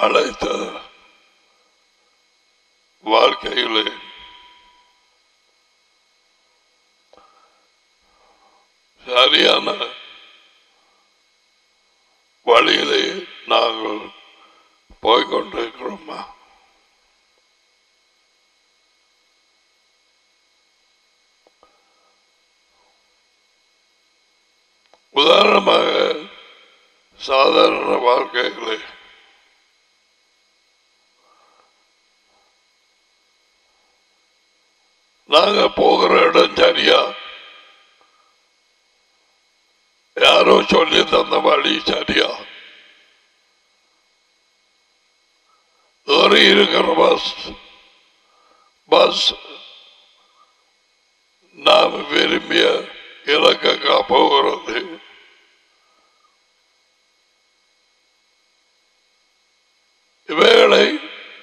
அழைத்த வாழ்க்கையிலே சரியான வழியிலே நாங்கள் போய்கொண்டிருக்கிறோமா உதாரணமாக சாதாரண வாழ்க்கைகளை நாங்க போகிற இடம் சரியா யாரோ சொல்லி தந்த வழி சரியா ஏறி இருக்கிற பஸ் பஸ் நாம் விரும்பிய இலக்கா போகிறது இவைகளை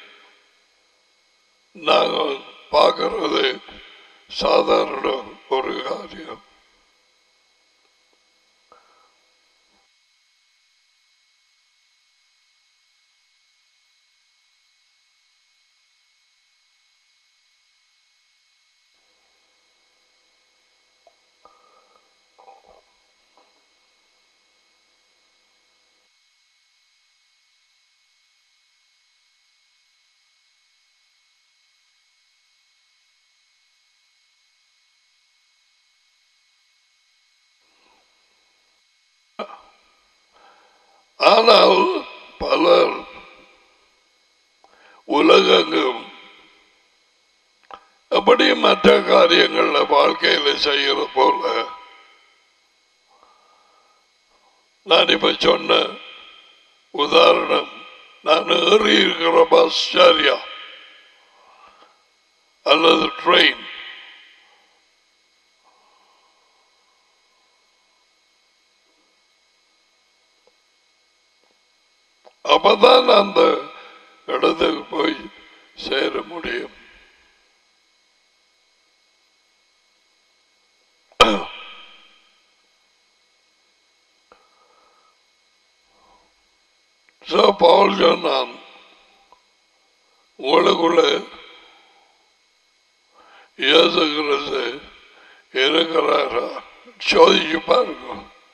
நாங்கள் பார்க்கிறது சாதாரண ஒரு காரியம் ஆனால் பலர் உலகெங்கும் எப்படி மற்ற காரியங்கள்ல வாழ்க்கையில செய்யற போல நான் இப்ப சொன்ன உதாரணம் நான் ஏறி இருக்கிற பஸ் சரியா அல்லது ட்ரெயின் அப்பதான் அந்த இடத்துக்கு போய் சேர முடியும் So, பவுல் சொன்னான் உங்களுக்குள்ள இயேசு கிறிஸ்து இருக்கிறாரா சோதிச்சு பாருங்க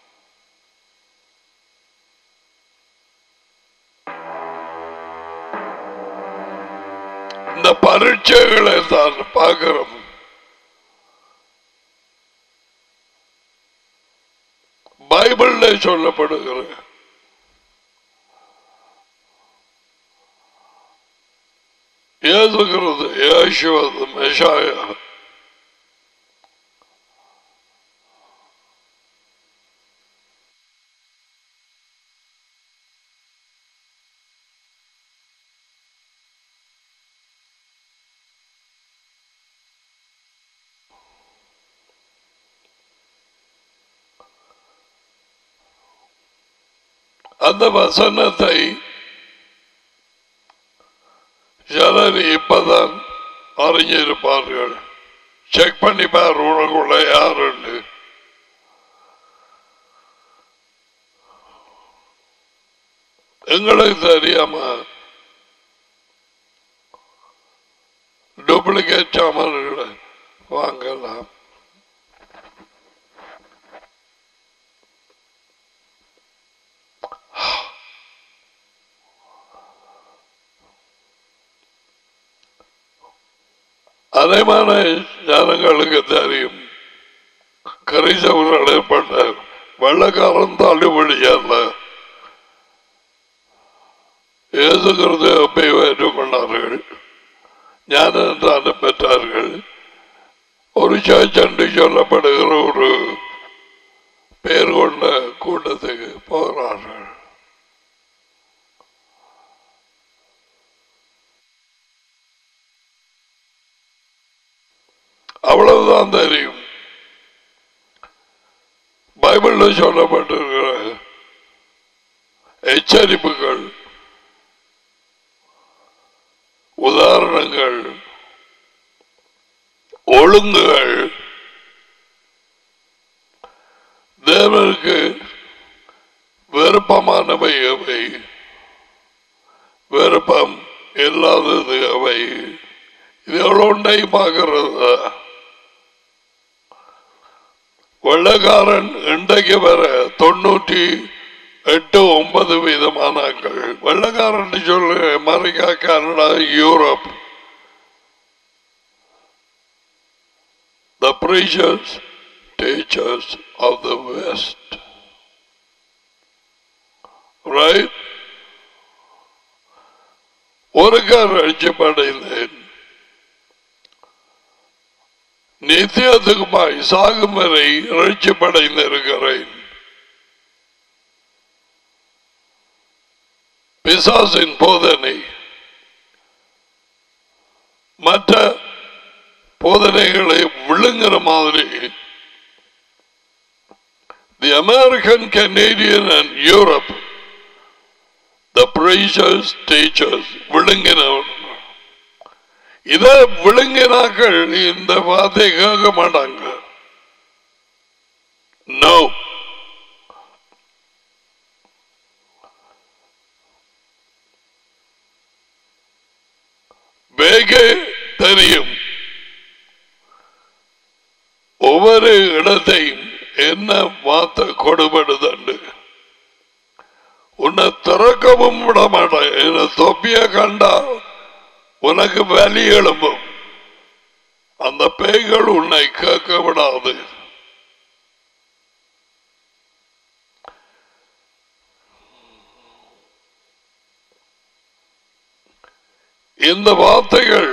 இந்த பரீட்சைகளை தான் பார்க்கிறோம் பைபிள்ல சொல்லப்படுகிற ஏதுகிறது ஏசுவது மெஷாயா அந்த வசனத்தை சிலர் இப்பதான் அறிஞ்சிருப்பார்கள் செக் பண்ணி பார் உனக்குள்ள யாருன்னு எங்களுக்கு தெரியாம டூப்ளிகேட் சாமான்களை வாங்கலாம் அதேமான ஜனங்களுக்கு தெரியும் கரிசவர்கள் ஏற்பட்ட வெள்ளக்காரன் தள்ளுபடியல்ல ஏசுகிறது அப்பை ஏற்றுக்கொண்டார்கள் ஞானம் பெற்றார்கள் ஒரு சர்ச்சண்டு சொல்லப்படுகிற ஒரு பெயர் கொண்ட கூட்டத்துக்கு போகிறார்கள் அவ்வளவுதான் தெரியும் பைபிள்ல சொல்லப்பட்டிருக்கிற எச்சரிப்புகள் உதாரணங்கள் ஒழுங்குகள் தேவனுக்கு விருப்பமானவை எவை விருப்பம் இல்லாதது அவை இது ஒன்றையுமாகிறது வெள்ளக்காரன் இன்றைக்கு வர தொண்ணூற்றி எட்டு ஒன்பது வீதமானாக்கள் வெள்ளக்காரன் சொல்லு America Canada Europe the preachers, teachers of the West. Right? ஒரு கார் அழிச்சப்படைந்தேன் நித்தியத்துக்குமாய் சாகும் வரை இறைச்சிப்படைந்திருக்கிறேன் பிசாசின் போதனை மற்ற போதனைகளை விழுங்குற மாதிரி the American Canadian and Europe the preachers teachers விழுங்கினவர் இத விழுங்கினாக்கள் இந்த வார்த்தை கேட்க மாட்டாங்க நோ வேகே தெரியும் ஒவ்வொரு இடத்தையும் என்ன வார்த்தை கொடுபடுதண்டு உன்னை திறக்கவும் விட மாட்டேன் என்ன தொப்பிய கண்டா உனக்கு வலி எழும்பும் அந்த பேய்கள் உன்னை கேட்க விடாது இந்த வார்த்தைகள்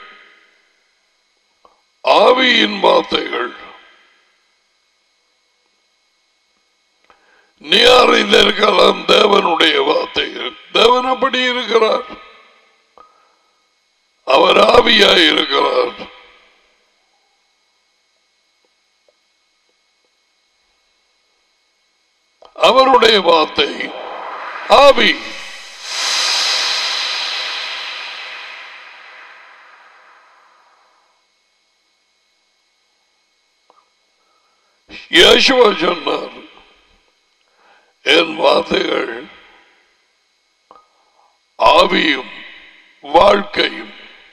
ஆவியின் வார்த்தைகள் நீ அறிந்திருக்கலாம் தேவனுடைய வார்த்தைகள் தேவன் அப்படி இருக்கிறார் அவர் ஆவியாய் இருக்கிறார் அவருடைய வார்த்தை ஆவி யேசுவா சொன்னார் என் வார்த்தைகள் ஆவியும் வாழ்க்கையும்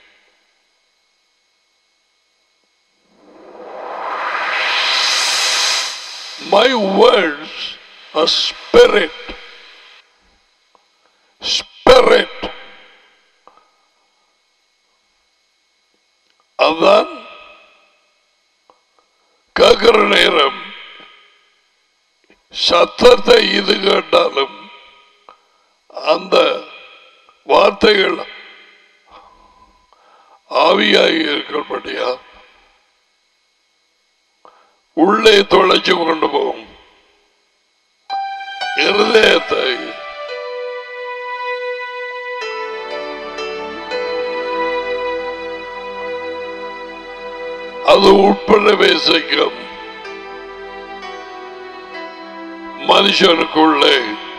My words are spirit. Spirit. அதான் கேட்கிற நேரம் சத்தத்தை இது கேட்டாலும் அந்த வார்த்தைகள் ஆவியாகி இருக்கிறபடியா உள்ளே தொலைச்சு கொண்டு போகும் இருதயத்தை அது உட்படவே செய்யும் மனுஷனுக்குள்ளே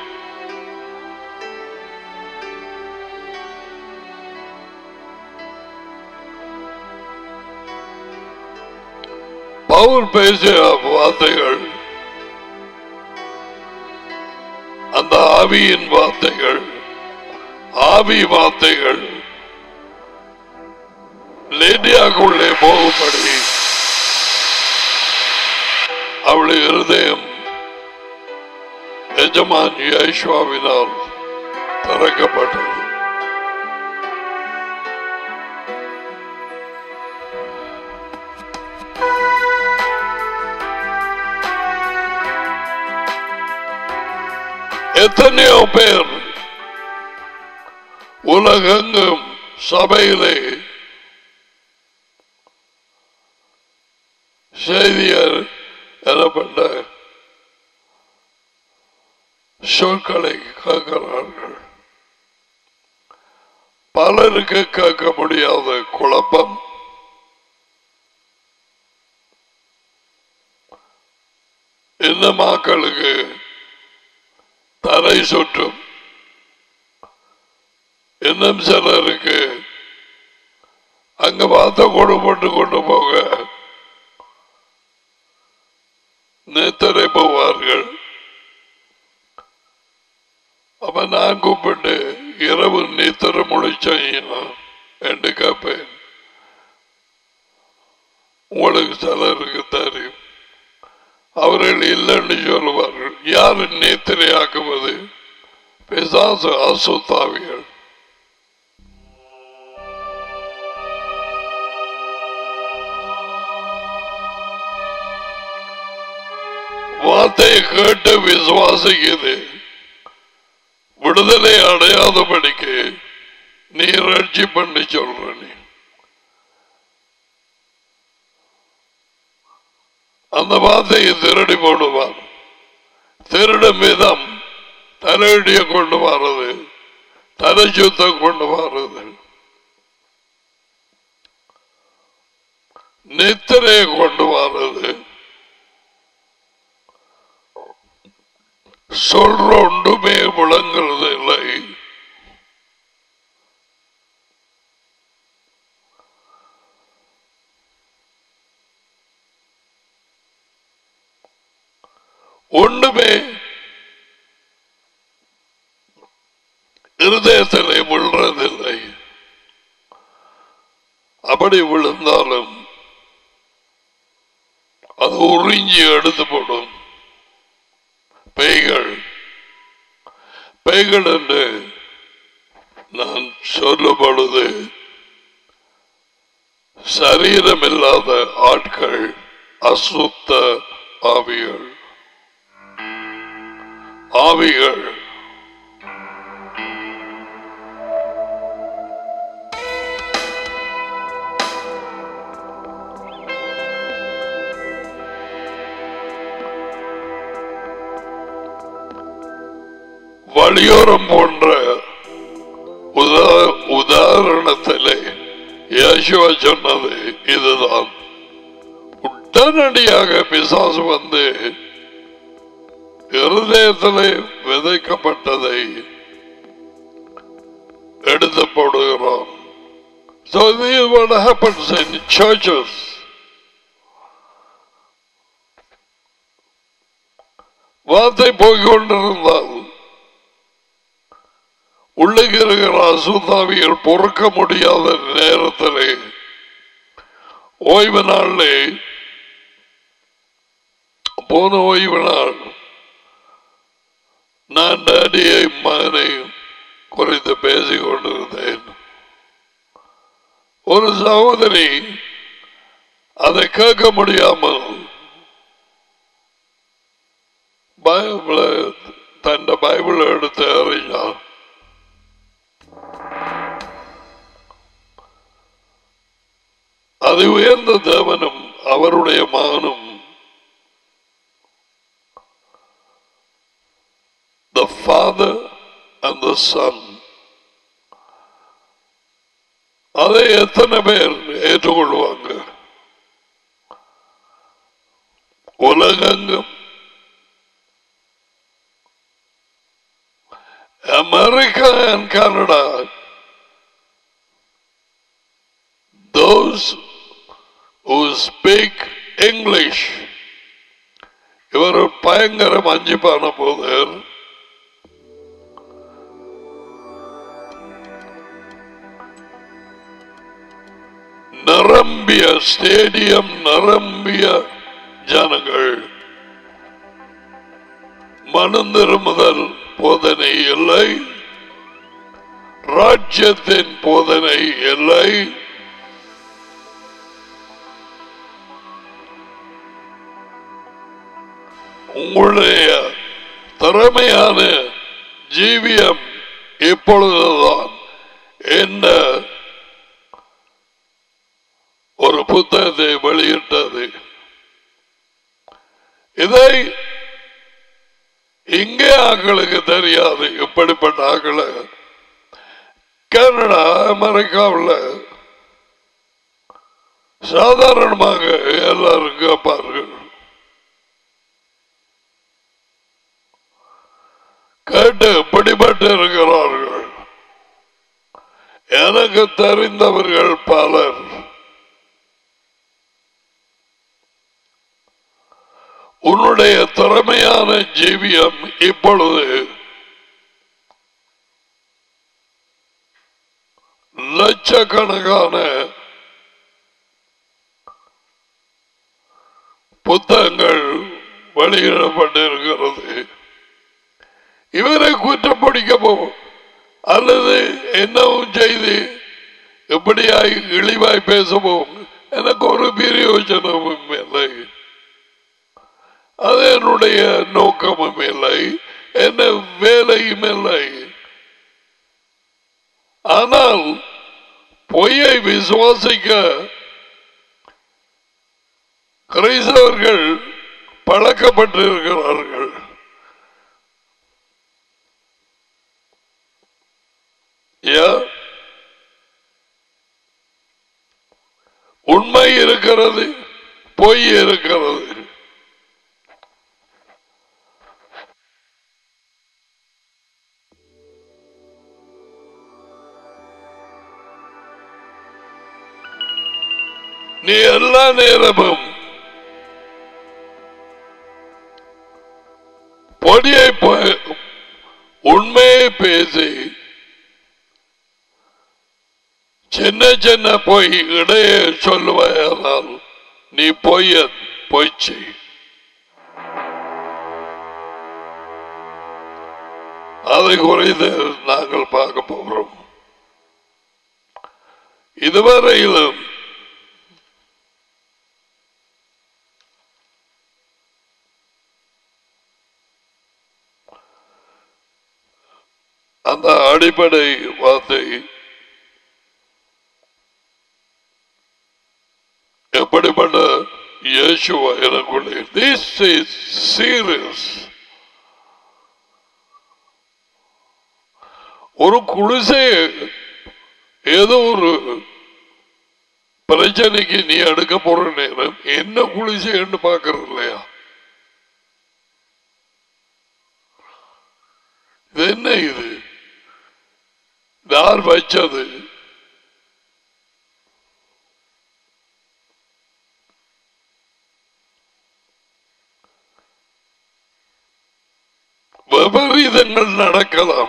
பவுல் பேசிய வார்த்தைகள் அந்த ஆவியின் வார்த்தைகள் ஆவி வார்த்தைகள் லேடியாக்குள்ளே போகும்படி அவளுடைய இருதயம் எஜமான் யேசுவாவினால் திறக்கப்பட்டது எத்தனையோ பேர் உலகெங்கும் சபையிலே செய்தியர் எனப்பட்ட சொற்களை கேட்கிறார்கள் பலருக்கு கேட்க முடியாத குழப்பம் இந்த மக்களுக்கு தலை சுற்றும் இன்னும் சிலருக்கு அங்க பார்த்த கொடு போட்டு கொண்டு போக நேத்தரை போவார்கள் அப்ப நான் கூப்பிட்டு இரவு நேத்தரை செய்ய என்று கேட்பேன் உங்களுக்கு சிலருக்கு தெரியும் அவர்கள் இல்லைன்னு சொல்லுவார்கள் யார் நேத்திரையாக்குவது பிசாசு அசுத்தாவிகள் வார்த்தையை கேட்டு விசுவாசிக்குது விடுதலை அடையாதபடிக்கு நீ ரட்சி பண்ணி சொல்ற நீ அந்த வார்த்தையை திருடி போடுவார் திருடும் விதம் தலையடிய கொண்டு வர்றது தலை சுத்தம் கொண்டு வர்றது நித்திரையை கொண்டு வர்றது சொல்ற ஒன்றுமே விளங்குறது இல்லை ஒண்ணுமே இருதயத்திலே விழுறதில்லை அப்படி விழுந்தாலும் அது உறிஞ்சி எடுத்து போடும் பேய்கள் பேய்கள் என்று நான் சொல்லும் பொழுது சரீரமில்லாத ஆட்கள் அசுத்த ஆவிகள் ஆவிகள் வழியோரம் போன்ற உதா- உதாரணத்திலே இயேசுவா சொன்னது இதுதான் உடனடியாக பிசாசு வந்து இருதயத்திலே விதைக்கப்பட்டதை எடுத்து போடுகிறோம் So this is what happens in churches. வார்த்தை போய்க் கொண்டிருந்தால் உள்ளுக்கு இருக்கிற அசுத்தாவிகள் பொறுக்க முடியாத நேரத்திலே ஓய்வு நாளிலே போன ஓய்வு நாள் நான் டேடியை மகனையும் குறித்து பேசிக் கொண்டிருந்தேன் ஒரு சகோதரி அதை கேட்க முடியாமல் பைபிள தன் பைபிள் எடுத்து அறிஞ்சார் அது உயர்ந்த தேவனும் அவருடைய மகனும் the father and the son அதை எத்தனை பேர் ஏற்றுக்கொள்வாங்க உலகெங்கும் America and Canada those who speak English இவர் ஒரு பயங்கர மஞ்சிப்பான போதர் நிரம்பிய ஸ்டேடியம் நிரம்பிய ஜனங்கள் மனந்திருமுதல் போதனை இல்லை ராஜ்யத்தின் போதனை இல்லை உங்களுடைய திறமையான ஜீவியம் இப்பொழுதுதான் என்ன ஒரு புத்தகத்தை வெளியிட்டது இதை இங்கே ஆக்களுக்கு தெரியாது இப்படிப்பட்ட ஆக்களை கனடா அமெரிக்காவில் சாதாரணமாக எல்லாரும் கேட்பார்கள் கேட்டு பிடிபட்டு இருக்கிறார்கள் எனக்கு தெரிந்தவர்கள் பலர் உன்னுடைய திறமையான ஜீவியம் இப்பொழுது லட்சக்கணக்கான புத்தகங்கள் வெளியிடப்பட்டிருக்கிறது இவரை குற்றம் பிடிக்கவும் அல்லது என்னவும் செய்து எப்படியாய் இழிவாய் பேசவும் எனக்கு ஒரு பிரயோஜனமும் இல்லை அது என்னுடைய நோக்கமும் இல்லை என்ன வேலையும் இல்லை ஆனால் பொய்யை விசுவாசிக்க கிரைஸ்தவர்கள் பழக்கப்பட்டிருக்கிறார்கள் ஏன்? உண்மை இருக்கிறது பொய் இருக்கிறது நீ எல்லா நேரமும் பொடியை பொ- உண்மையை பேசி சின்ன சின்ன பொய் இடையே சொல்லுவாயானால் நீ பொய்ய பொய்ச்சி அதை குறித்து நாங்கள் பார்க்க போகிறோம் இதுவரையிலும் அந்த அடிப்படை வார்த்தை எப்படிப்பட்ட இயேசுவா எனக்குள்ளே திஸ் இஸ் சீரியஸ் ஒரு குடிசை ஏதோ ஒரு பிரச்சனைக்கு நீ எடுக்க போற நேரம் என்ன குடிசைன்னு பாக்குறது இல்லையா இது என்ன இது யார் வச்சது விபரீதங்கள் நடக்கலாம்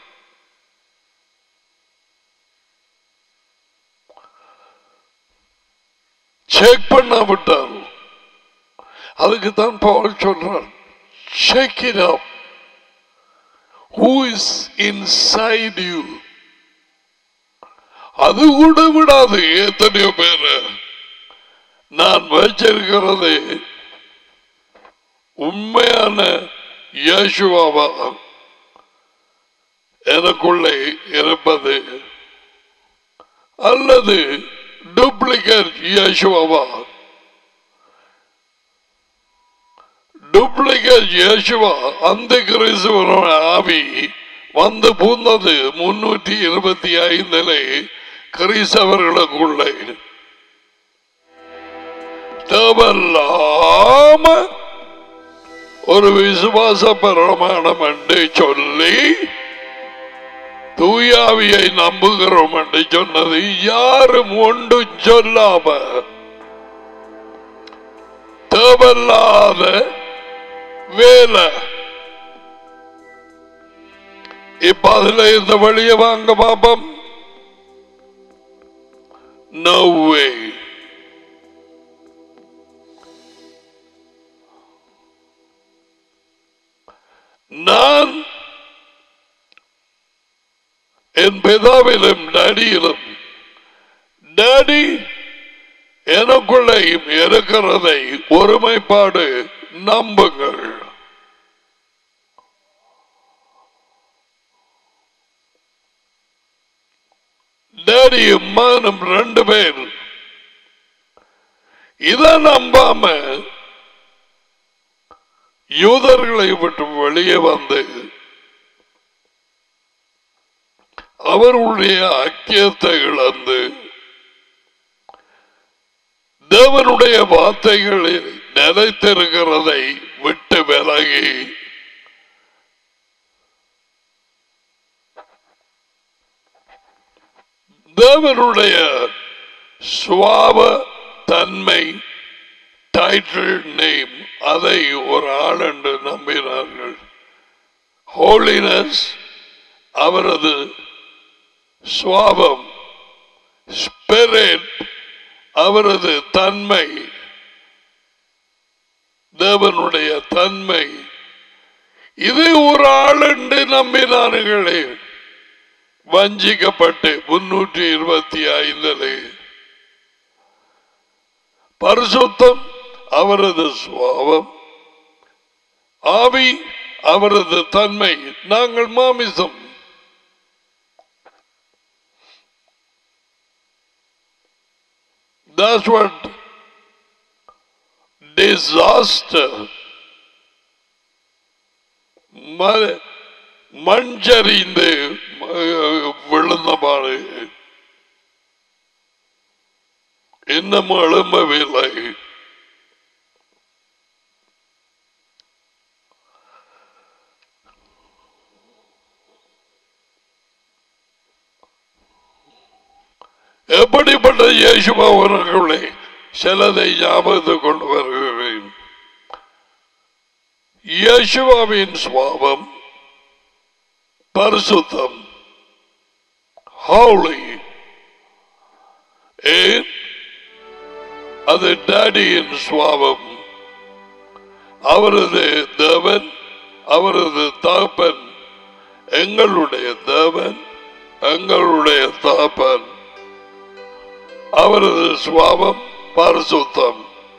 செக் பண்ணாவிட்டால் அதுக்கு தான் பவுல் சொல்றார் check it up who is inside you அது கூட விடாது எத்தனையோ பேரு நான் வச்சிருக்கிறது உண்மையான இயேசுவாவா எனக்குள்ளே இருப்பது அல்லது டூப்ளிகேட் இயேசுவாவா டூப்ளிகேட் இயேசுவா அந்த கிறிஸ்துவனோட ஆவி வந்து பூந்தது முன்னூற்றி இருபத்தி ஐந்திலே கிறிஸ்தவர்களுக்குள்ளே தேவையில்லாம ஒரு விசுவாச பிரமாணம் என்று சொல்லி தூயாவியை நம்புகிறோம் என்று சொன்னது யாரும் ஒன்று சொல்லாம தேவையில்லாத வேலை இப்ப அதுல இந்த வழிய வாங்க பாப்போம் No way. நான் என் பிதாவிலும் டேடியிலும் டேடி எனக்குள்ளேயும் இருக்கிறதை ஒருமைப்பாடு நம்புங்கள் டேடியும் மகனும் ரெண்டு பேர் இதை நம்பாம யூதர்களை விட்டு வெளியே வந்து அவர்களுடைய ஐக்கியத்தை இழந்து தேவனுடைய வார்த்தைகளில் நிலைத்திருக்கிறதை விட்டு விலகி தேவனுடைய சுவாப தன்மை டைட்டில் நேம் அதை ஒரு ஆள் என்று நம்பினார்கள் ஹோலினஸ் அவரது சுவாபம் ஸ்பிரிட் அவரது தன்மை தேவனுடைய தன்மை இது ஒரு ஆள் என்று நம்பினார்களே வஞ்சிக்கப்பட்டு முன்னூற்றி இருபத்தி ஐந்திலே பரிசுத்தம் அவரது சுவாபம் ஆவி அவரது தன்மை நாங்கள் மாமிசம் That's what disaster ம- மண்சரிந்து அஹ், விழுந்த பாடு இன்னும் எழும்பவில்லை எப்படிப்பட்ட இயேசுவா உனக்குள்ளே சிலதை ஞாபகத்துக் கொண்டு வருகிறேன் இயேசுவாவின் சுவாபம் பரிசுத்தம் ஹவுலி ஏன் அது டேடியின் சுவாபம் அவரது தேவன் அவரது தாப்பன் எங்களுடைய தேவன் எங்களுடைய தாப்பன் அவரது சுவாபம் பரிசுத்தம்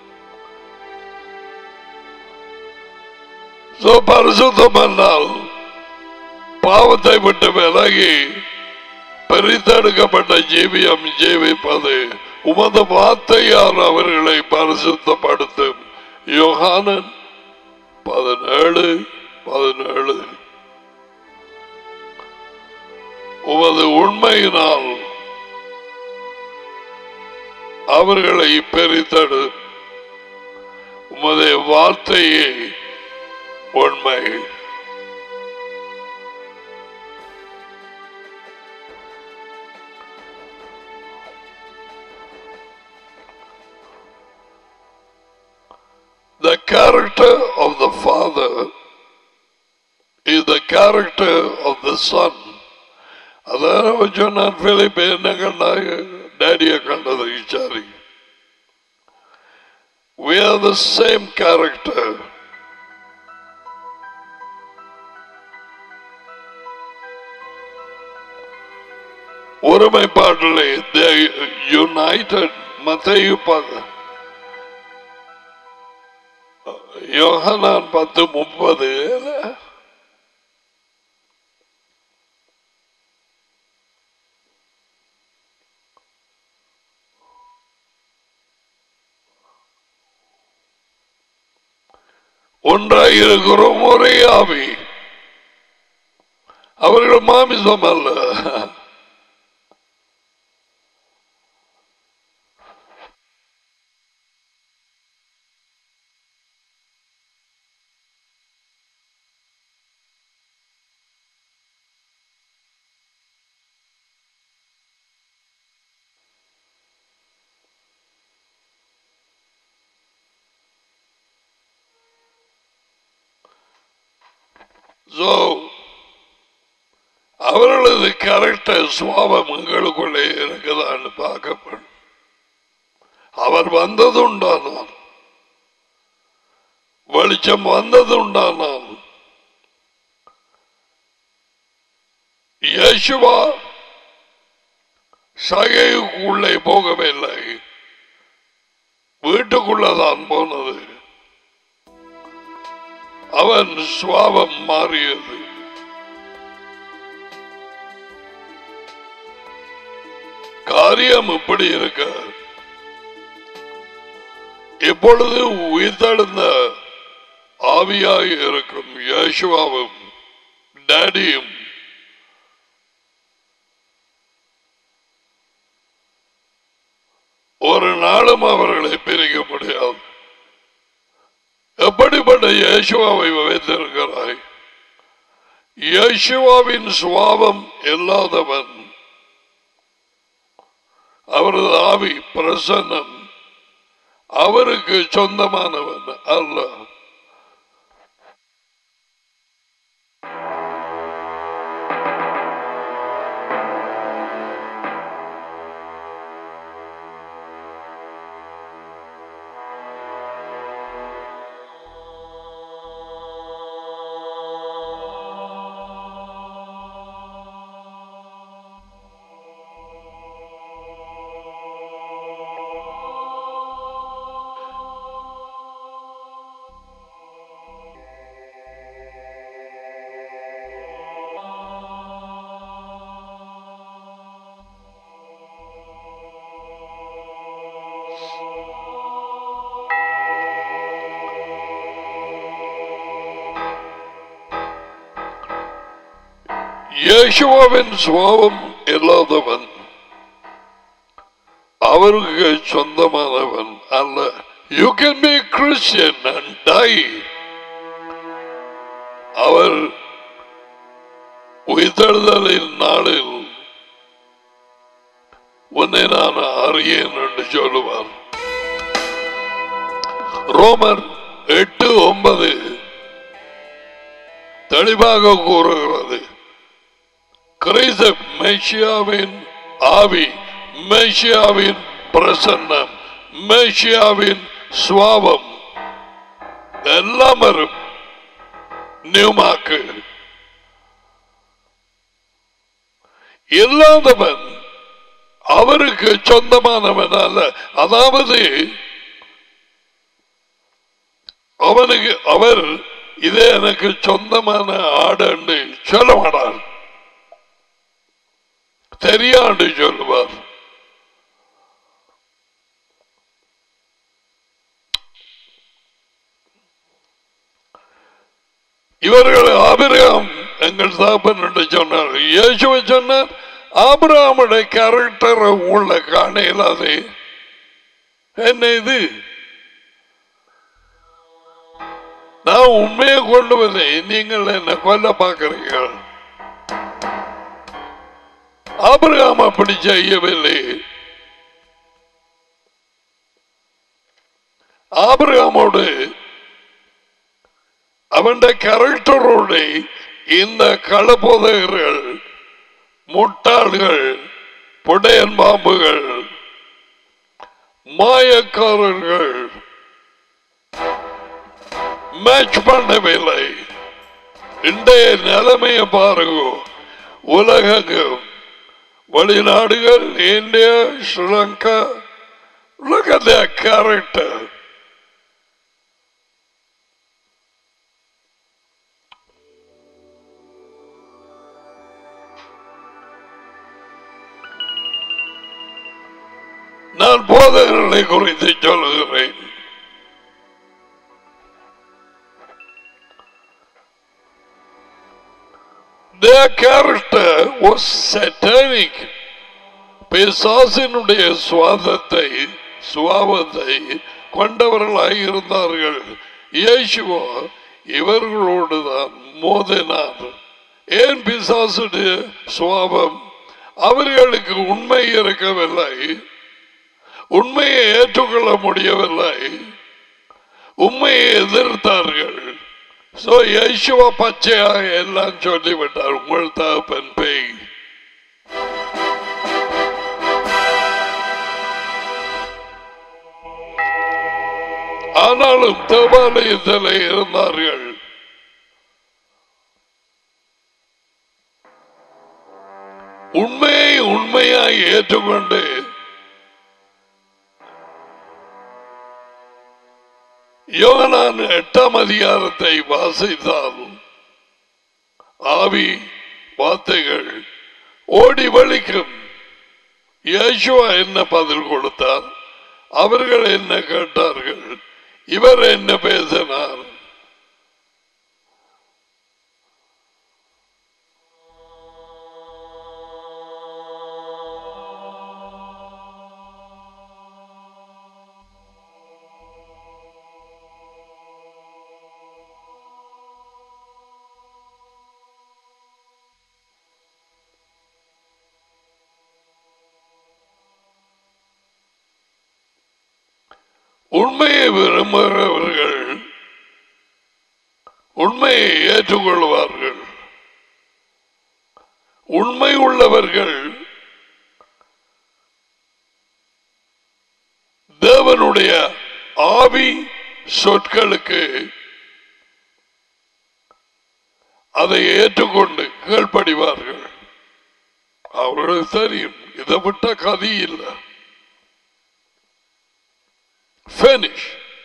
So, பரிசுத்தம் என்றால் பாவத்தை விட்டு விலகி பிரித்தெடுக்கப்பட்ட ஜீவியம் ஜீவிப்பது உமது வார்த்தையால் அவர்களை பரிசுத்தப்படுத்தும் யோகானன் பதினேழு பதினேழு உமது உண்மையினால் அவர்களை பெரித்தடு உமது வார்த்தையே உண்மை The character of the Father is the character of the Son. அதான் அவன் சொன்னான் பிலிப் என்ன கண்டாங்க டேடியை கண்டது இச்சாரி We are the same character. ஒருமைப்பாட்டிலே யுனைடெட் மத்தையு பத்து யோகனான் பத்து முப்பது ஒன்றாயிருக்கிறோம் ஒரே ஆவி அவர்கள் மாமிசம் அல்ல So, அவர்களது கேரக்டர் சுவாபம் எங்களுக்குள்ளே இருக்குதான்னு பார்க்கப்படும் அவர் வந்தது உண்டானார் வெளிச்சம் வந்தது உண்டானால் யேசுவா சகைக்குள்ளே போகவில்லை வீட்டுக்குள்ளதான் போனது அவன் சுவாபம் மாறியது காரியம் இப்படி இருக்க இப்பொழுது உயிர்த்தெழுந்த ஆவியாய் இருக்கும் யேசுவாவும் டேடியும் ஒரு நாளும் அவர்களை பிரிக்க முடியாது எப்படிப்பட்ட இயேசுவாவை வைத்திருக்கிறாய் இயேசுவாவின் சுவாபம் இல்லாதவன் அவரது ஆவி பிரசன்னம் அவருக்கு சொந்தமானவன் அல்ல இயேசுவாவின் சுவாபம் இல்லாதவன் அவருக்கு சொந்தமானவன் அல்ல you can be Christian and die அவர் உயிர்த்தெழுதலின் நாளில் உன்னை நான் அறியேன் என்று சொல்லுவார் ரோமர் எட்டு ஒன்பது தெளிவாக கூறுகிறது கிறிஸ்த மெஷியாவின் ஆவி மெஷியாவின் பிரசன்னம் மெஷியாவின் சுவாபம் எல்லாம் வரும் நியூமாக்கு இல்லாதவன் அவருக்கு சொந்தமானவன் அல்ல அதாவது அவனுக்கு அவர் இது எனக்கு சொந்தமான ஆடுன்னு சொல்ல மாட்டார் தெரியாண்டு சொல்லுவார் இவர்கள் ஆபிரகாம் எங்கள் தாப்பன் என்று சொன்னார் இயேசுவை சொன்னார் ஆபிரகாமுடைய கேரக்டர் உள்ள காண இயலாது என்ன இது நான் உண்மையை கொண்டு வந்தேன் நீங்கள் என்ன கொல்ல பார்க்கிறீர்கள் ஆபிரகாம் அப்படி செய்யவில்லை ஆபிரகாமோடு அவന്റെ கேரக்டரோடு இந்த களபோதகர்கள் முட்டாள்கள் புடையன் பாம்புகள் மாயக்காரர்கள் மேட்ச் பண்ணவில்லை இன்றைய நிலைமையை பாருங்க உலகெங்கும் வெளிநாடுகள் India Sri Lanka look at their character நான் போதகர்களை குறித்து சொல்லுகிறேன் Their character was satanic. பிசாசினுடைய சுவாதத்தை சுவாபத்தை கொண்டவர்களாய் இருந்தார்கள் இயேசுவோ இவர்களோடு தான் மோதினார் ஏன் பிசாசுடைய சுவாபம் அவர்களுக்கு உண்மை இருக்கவில்லை உண்மையை ஏற்றுக்கொள்ள முடியவில்லை உண்மையை எதிர்த்தார்கள் சோ யேசுவ பச்சையாக எல்லாம் சொல்லிவிட்டார் உங்கள் தகப்பன் பேய் ஆனாலும் தேவாலயத்தில் இருந்தார்கள் உண்மையை உண்மையாய் ஏற்றுக்கொண்டு யோகனான் எட்டாம் அதிகாரத்தை வாசித்தால் ஆவி வார்த்தைகள் ஓடி வலிக்கும் இயேசுவா என்ன பதில் கொடுத்தார் அவர்கள் என்ன கேட்டார்கள் இவர் என்ன பேசினார் உண்மையை விரும்புகிறவர்கள் உண்மையை ஏற்றுக்கொள்வார்கள் உண்மை உள்ளவர்கள் தேவனுடைய ஆவி சொற்களுக்கு அதை ஏற்றுக்கொண்டு கீழ்ப்படிவார்கள் அவர்களுக்கு தெரியும் இதை விட்ட கதி இல்லை finish.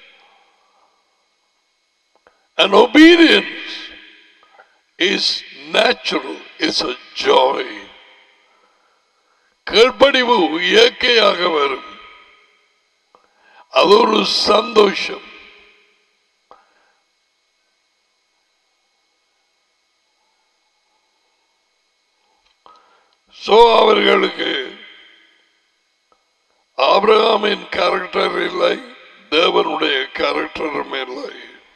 And obedience is natural, it's a joy. கீழ்ப்படிவு இயற்கையாக வரும் அது ஒரு சந்தோஷம் சோ அவர்களுக்கு ஆபிரகாமின் கேரக்டர் இல்லை தேவனுடைய கேரக்டரும் இல்லை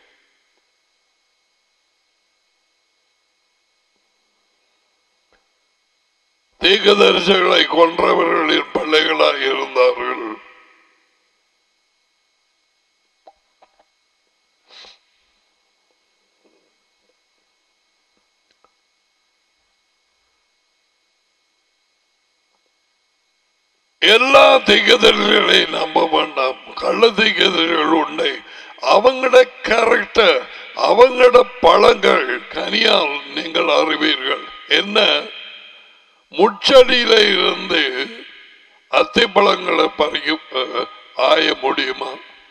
தீர்க்கதரிசிகளை கொன்றவர்களின் பிள்ளைகளாக இருந்தார்கள் எல்லா திகதல்களையும் நம்ப வேண்டாம் கள்ள திகதல்கள் உண்டு அவங்களோட கேரக்டர் அவங்களோட பழங்கள் கனியால் நீங்கள் அறிவீர்கள் என்ன முச்சடியில இருந்து அத்திப்பழங்களை பறிக்க அஹ், ஆய முடியுமா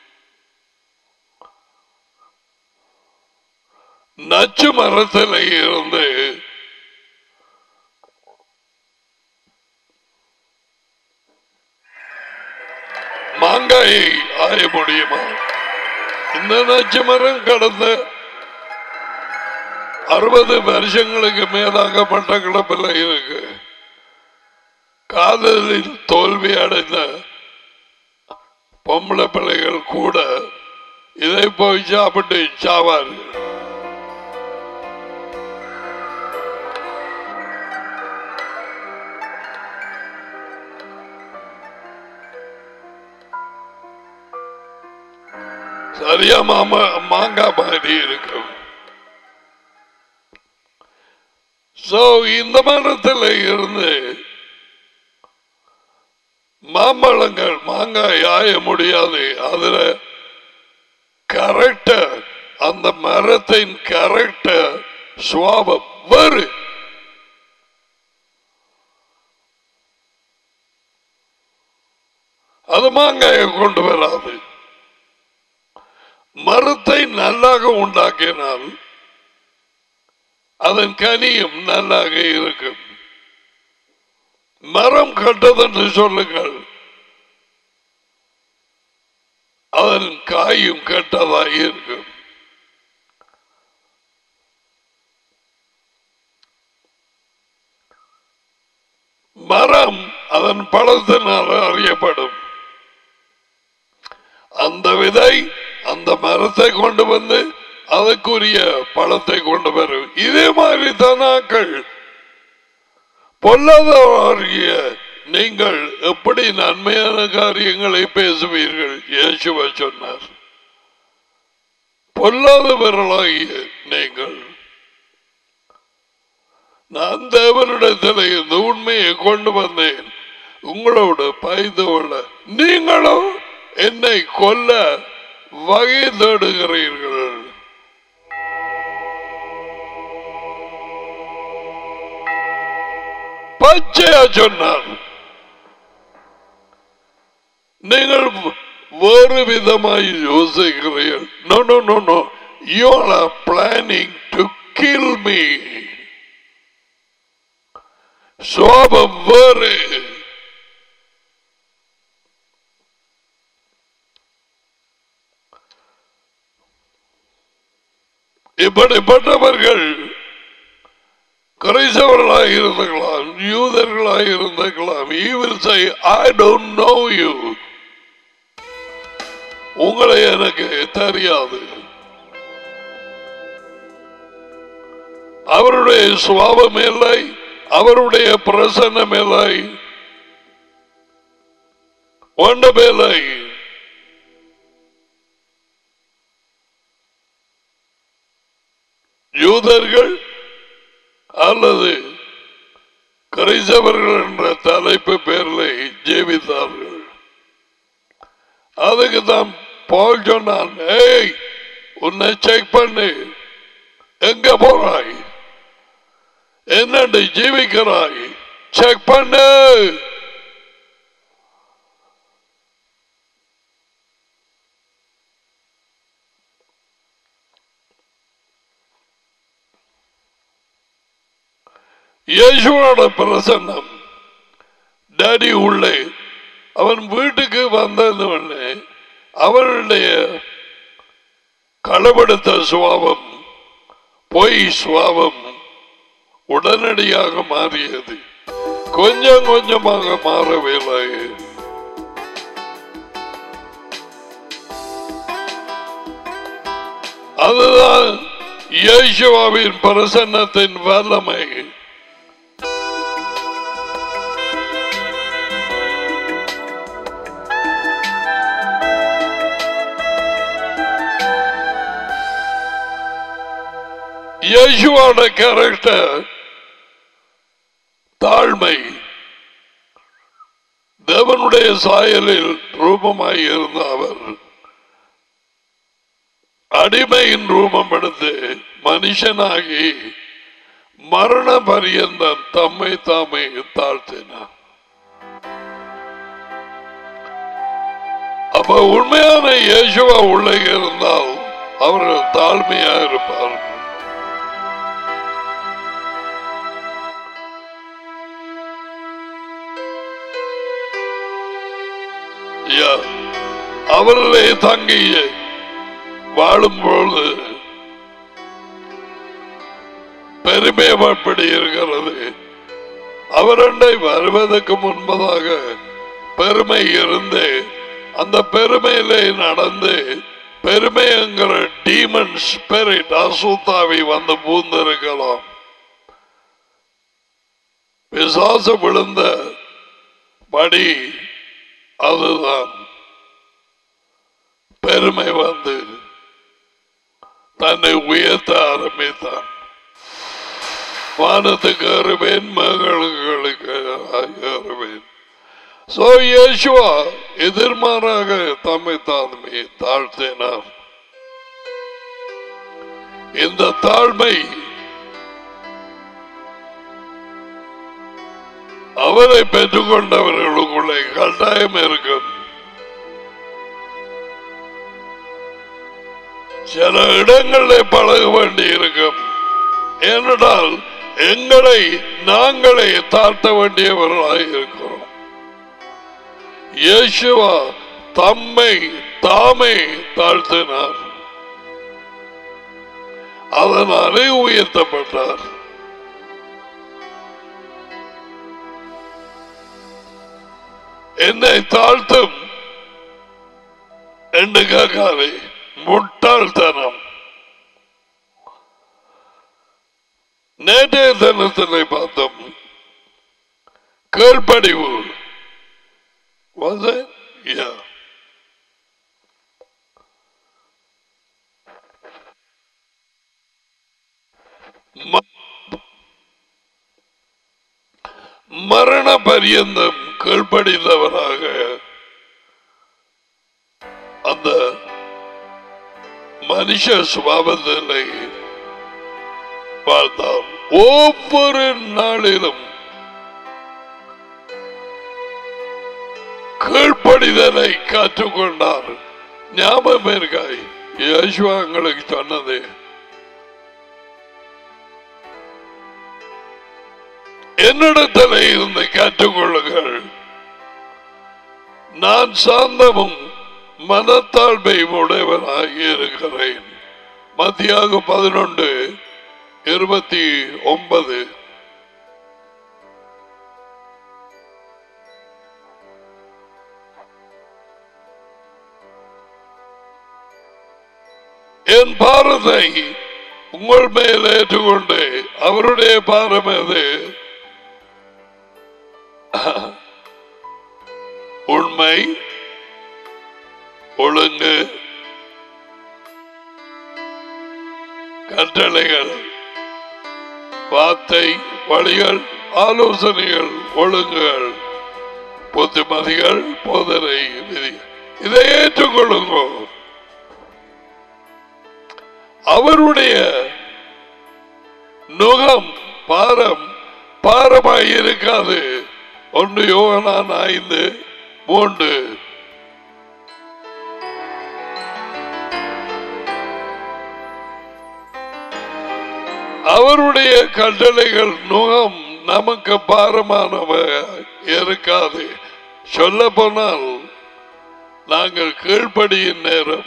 நச்சு மரத்தில் இருந்து மாங்காயை ஆய முடியுமா இந்த நச்சு மரம் கடந்த அறுபது வருஷங்களுக்கு மேலாகப்பட்ட கிடப்பில் இருக்கு காதலில் தோல்வி அடைந்த பொம்பளை பிள்ளைகள் கூட இதை போய் சாப்பிட்டு சாவார்கள் சரியா மாமா மாங்காய் மாதிரி இருக்கும் சோ இந்த மரத்தில் இருந்து மாம்பழங்கள் மாங்காய் ஆய முடியாது அதுல கரெக்ட அந்த மரத்தின் கரெக்ட சுவாபம் வேறு அது மாங்காயை கொண்டு வராது மரத்தை நல்லாக உண்டாக்கினால் அதன் கனியும் நல்லாக இருக்கும் மரம் கட்டதென்று சொல்லுங்கள் அதன் காயும் கெட்டதாக இருக்கும் மரம் அதன் பழத்தினால் அறியப்படும் அந்த விதை அந்த மரத்தை கொண்டு வந்து அதற்குரிய பழத்தை கொண்டு வரும் இதே மாதிரி தனாக்கள் பொல்லாதவராகிய நீங்கள் எப்படி நன்மையான காரியங்களை பேசுவீர்கள் இயேசுவ சொன்னார் பொல்லாதவர்களாகிய நீங்கள் நான் தேவனிடத்தில் இந்த உண்மையை கொண்டு வந்தேன் உங்களோடு பயந்து கொள்ள நீங்களும் என்னை கொல்ல வகை தேடுகிறீர்கள் பச்சையா சொன்னார் நீங்கள் வேறு விதமாய் யோசிக்கிறீர்கள் no no no no you are planning to kill me சோபம் வேறு இப்படிப்பட்டவர்கள் கிரைசவர்களாக இருந்திருக்கலாம் யூதர்களாக இருந்திருக்கலாம் evil say I don't know you உங்களை எனக்கு தெரியாது அவருடைய சுவாபம் இல்லை அவருடைய பிரசன்னம் இல்லை ஒன்றமில்லை யூதர்கள் அல்லது கிரைசவர்கள் என்ற தலைப்பு பேரில் ஜீவித்தார்கள் அதுக்கு தான் பால் சொன்னான் ஏய் உன்னை செக் பண்ணு எங்க போறாய் என்னண்டு ஜீவிக்கிறாய் செக் பண்ணு இயேசுவோட பிரசன்னம் டாடி உள்ளே அவன் வீட்டுக்கு வந்தது உடனே அவருடைய களவெடுத்த சுவாபம் பொய் சுவாபம் உடனடியாக மாறியது கொஞ்சம் கொஞ்சமாக மாறவில்லை அதுதான் இயேசுவாவின் பிரசன்னத்தின் வல்லமை இயேசுவோட கேரக்டர் தாழ்மை தேவனுடைய சாயலில் ரூபமாய் இருந்த அவர் அடிமையின் ரூபம் எடுத்து மனுஷனாகி மரண பரியந்தம் தம்மை தாமே தாழ்த்தினார் அப்ப உண்மையான இயேசுவா உள்ளே இருந்தால் அவர்கள் தாழ்மையா இருப்பார்கள் Yeah. அவர்களே தங்கிய வாழும் பொழுது பெருமைப்படி இருக்கிறது அவரண்டை வருவதற்கு முன்பதாக பெருமை இருந்து அந்த பெருமையிலே நடந்து பெருமை என்கிற டீமன் ஸ்பிரிட் அசுத்தாவி வந்து பூந்திருக்கலாம் விசாசம் விழுந்த படி அதுதான் பெருமை வந்து தன்னை உயர்த்த ஆரம்பித்தான் வானத்துக்கு ஏறுவேன் மகளுக்கு ஏறுவேன் சோ இயேசுவா எதிர்மாறாக தம்மை தாழ்மை தாழ்த்தினார் இந்த தாழ்மை அவரை பெற்றுக்கொண்டவர்களுக்குள்ளே கட்டாயம் இருக்கும் சில இடங்களில் பழக வேண்டி இருக்கும் ஏனென்றால் எங்களை நாங்களே தாழ்த்த வேண்டியவர்களாக இருக்கிறோம் இயேசுவா தம்மை தாமே தாழ்த்தினார் அதனாலே உயர்த்தப்பட்டார் என்னை தாழ்த்தும் என்று கேட்காதே முட்டாள்தனம் நேற்றைய தினத்தினை பார்த்தோம் கீழ்ப்படிவு Was it? Yeah. ம- மரண பரியந்தம் கீழ்ப்படிந்தவராக அந்த மனுஷ சுபாவத்திலே வாழ்ந்தார் ஒவ்வொரு நாளிலும் கீழ்ப்படிதலை கற்றுக்கொண்டார் ஞாபகம் இருக்காய் யேசுவா எங்களுக்கு சொன்னது என்னிடத்தில் இருந்து கற்றுக்கொள்ளுங்கள் நான் சாந்தமும் மனத்தாழ்மையும் உடையவனாகி இருக்கிறேன் மத்தியாக பதினொன்று இருபத்தி ஒன்பது என் பாரத்தை உங்கள் மேல் ஏற்றுக்கொண்டு அவருடைய பாரம் எது உண்மை ஒழுங்கு கட்டளைகள் வார்த்தை வழிகள் ஆலோசனைகள் ஒழுங்குகள் புத்திமதிகள் போதனை விதி இதை ஏற்றுக்கொள்ளுங்க அவருடைய நுகம் பாரம் பாரமாய் இருக்காது ஒன்று யோகனான் ஐந்து மூன்று அவருடைய கட்டளைகள் நுகம் நமக்கு பாரமானவ இருக்காது சொல்ல போனால் நாங்கள் கீழ்ப்படியின் நேரம்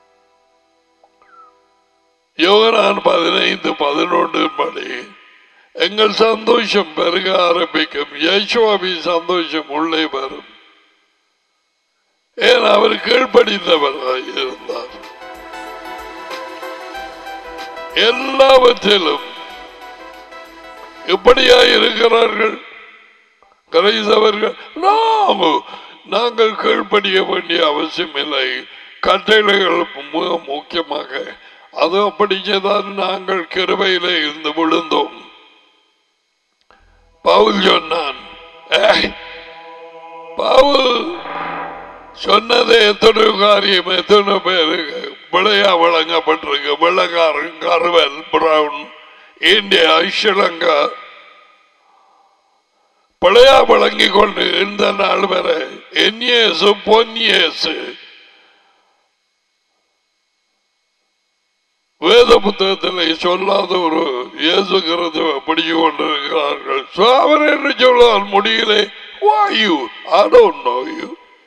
யோகனான் பதினைந்து பதினொன்று படி எங்கள் சந்தோஷம் பெருக ஆரம்பிக்கும் யேசுவாவின் சந்தோஷம் உள்ளே வரும் ஏன் அவர் கீழ்ப்படிந்தவராய் இருந்தார் எல்லாவற்றிலும் எப்படியாய் இருக்கிறார்கள் கிரைஸ்தவர்கள் நாம- நாங்கள் கீழ்ப்படிய வேண்டிய அவசியம் இல்லை கட்டளைகள் மிக முக்கியமாக அது அப்படி செய்தால் நாங்கள் கிருபையிலே இருந்து விழுந்தோம் பவுல் சொன்னான் "ஏய், பவுல் சொன்னது எத்தனை காரியம் எத்தனை பேருக்கு விளையா வழங்கப்பட்டிருக்கு வெள்ளக்காரன் கருவல் பிரவுன் இந்தியா ஸ்ரீலங்கா பிழையா வழங்கி கொண்டு இந்த நாள் வரை என்யேசு பொன்யேசு வேத புத்தகத்தில் சொல்லாத ஒரு இயேசு கிறிஸ்துவ பிடிச்சு கொண்டிருக்கிறார்கள் So, அவர் என்ன சொல்லால் முடியல Why you? I don't know you.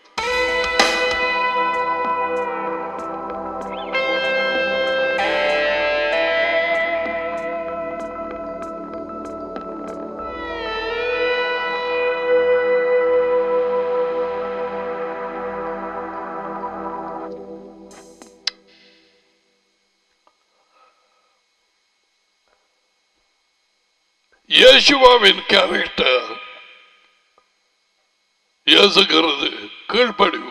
இயேசுவாவின் கேரக்டர் இயேசுகிறது கீழ்ப்படிவு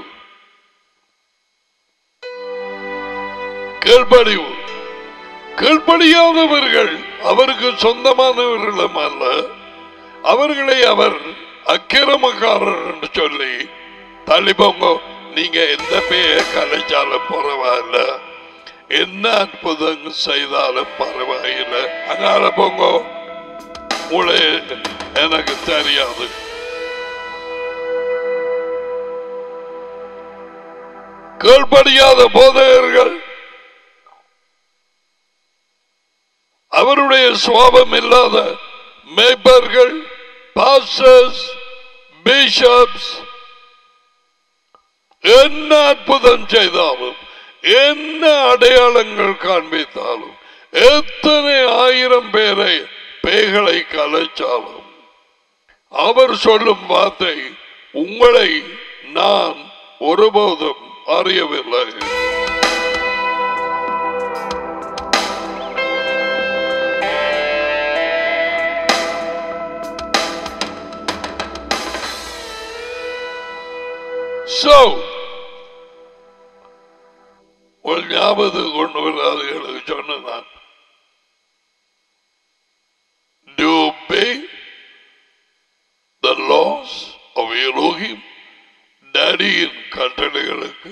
கீழ்ப்படிவு கீழ்ப்படியாதவர்கள் அவருக்கு சொந்தமானவர்களும் அல்ல அவர்களை அவர் அக்கிரமக்காரர் என்று சொல்லி தள்ளிப்போங்க நீங்க எந்த பேய கலைச்சாலும் பரவாயில்ல என்ன அற்புதம் செய்தாலும் பரவாயில்லை அங்கால போங்க உங்களை எனக்கு தெரியாது கீழ்ப்படியாத போதகர்கள் அவருடைய சுவாபம் இல்லாத மேய்ப்பர்கள் பாஸ்டர்ஸ் பிஷப்ஸ் என்ன அற்புதம் செய்தாலும் என்ன அடையாளங்கள் காண்பித்தாலும் எத்தனை ஆயிரம் பேரை பேய்களை கலைச்சாலும் அவர் சொல்லும் வார்த்தை உங்களை நான் ஒருபோதும் அறியவில்லை So, ஒரு ஞாபகத்துக்கு கொண்டு வராதுகளுக்கு சொன்ன நான் Do obey the laws of Elohim, டேடியின் கட்டளைகளுக்கு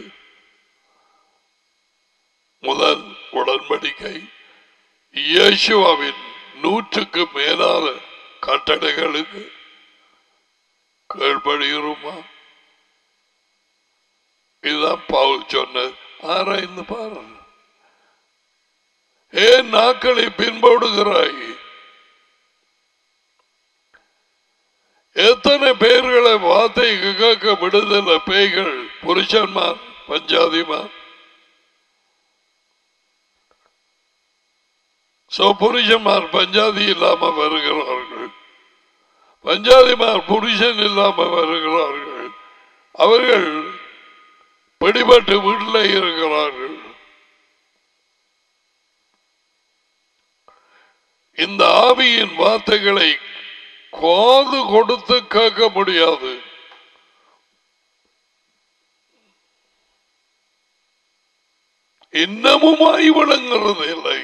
முதல் உடன்படிக்கை இயேசுவாவின் நூற்றுக்கு மேலான கட்டளைகளுக்கு கீழ்படுகிறோமா இதுதான் பவுல் சொன்னது ஆராய்ந்து பாரு ஏன் நாக்களை பின்படுகிறாய் எத்தனை பேர்களை வார்த்தை கேட்க விடுதல பேய்கள் புருஷன்மார் பஞ்சாதிமார் சோ புருஷன்மார் பஞ்சாதி இல்லாம வருகிறார்கள் பஞ்சாதிமார் புருஷன் இல்லாம வருகிறார்கள் அவர்கள் பிடிபட்டு வீட்டில் இருக்கிறார்கள் இந்த ஆவியின் வார்த்தைகளை காது கொடுத்து கேட்க முடியாது இன்னமுமாய் விளங்குறது இல்லை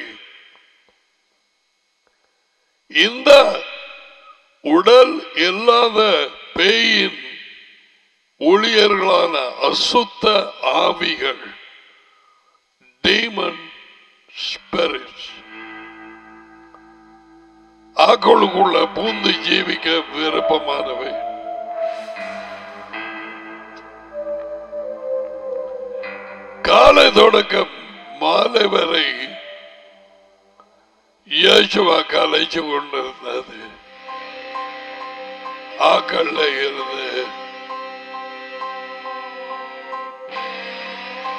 இந்த உடல் இல்லாத பேயின் ஊழியர்களான அசுத்த ஆவிகள் டீமன் ஸ்பிரிட்ஸ் ஆக்களுக்குள்ள பூந்து ஜீவிக்க விருப்பமானவை காலை தொடக்கம் மாலை வரை இயேசுவா கலைச்சு கொண்டிருந்தது ஆக்கள்ல இருந்து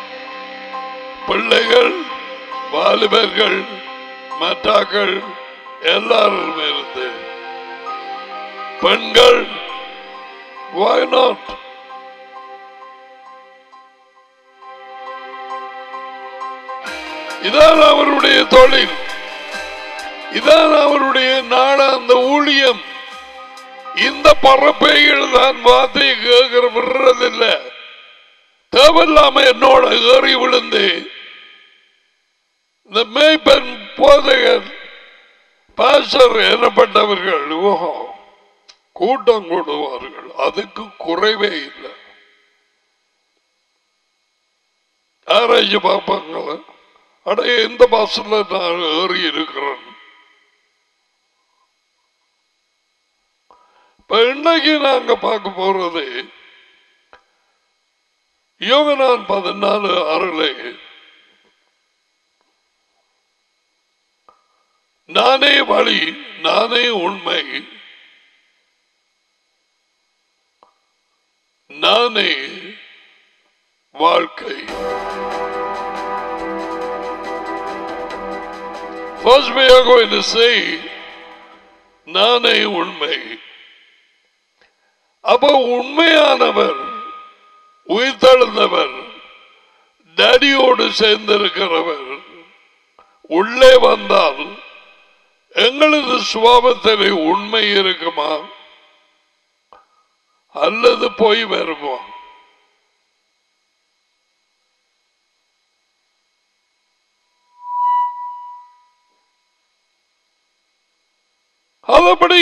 பிள்ளைகள் வாலிபர்கள் மற்றாக்கள் எல்லாரும் இருந்து பெண்கள் why not இதான் அவருடைய தொழில் இதான் அவருடைய நாடாந்த ஊழியம் இந்த பறப்பைகள் தான் வார்த்தையை கேட்கிற விடுறதில்லை தேவையில்லாம என்னோட ஏறி விழுந்து இந்த மேய்ப்பன் போதகர் பாஸ்டர் எனப்பட்டவர்கள் ஓஹோ கூட்டம் கூடுவார்கள் அதுக்கு குறைவே இல்லை ஆராய்ச்சி பார்ப்பாங்கள அட எந்த பாசல நான் ஏறி இருக்கிறேன் இப்ப இன்னைக்கு நாங்க பார்க்க போறது யோகனான் பதினாலு அருளை நானே வழி நானே உண்மை நானே வாழ்க்கை First we are going to say நானே உண்மை அப்ப உண்மையானவர் உயிர்த்தெழுந்தவர் டேடியோடு சேர்ந்திருக்கிறவர் உள்ளே வந்தால் எங்களது சுவாபத்திலே உண்மை இருக்குமா அல்லது போய் வருமா അതപ്പടി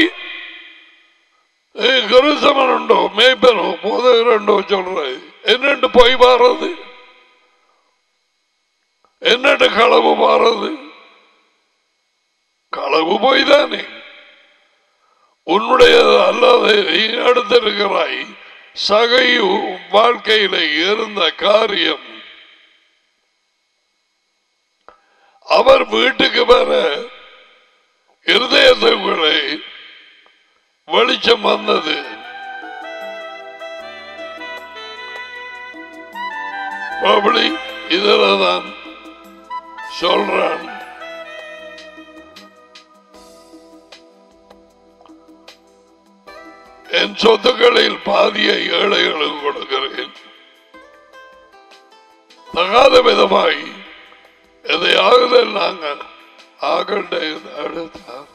ഗുരുസമനുണ്ടോ മേയ്പ്പനോ ബോധകരുണ്ടോ ചൊല്ലേ എന്നിട്ട് പോയി മാറത് എന്നിട്ട് കളവ് മാറത് களவு போய் தானே உன்னுடையது அல்லாத நீ எடுத்திருக்கிறாய் சகையு வாழ்க்கையில இருந்த காரியம் அவர் வீட்டுக்கு வர இருதயத்துக்குள்ளே வெளிச்சம் வந்தது அப்படி இதில் தான் சொல்றான் என் சொத்துக்களில் பாதியை ஏழைகளுக்கு கொடுக்கிறேன் தகாத விதமாய் எதையாவது நாங்கள் ஆகண்ட அடுத்தார்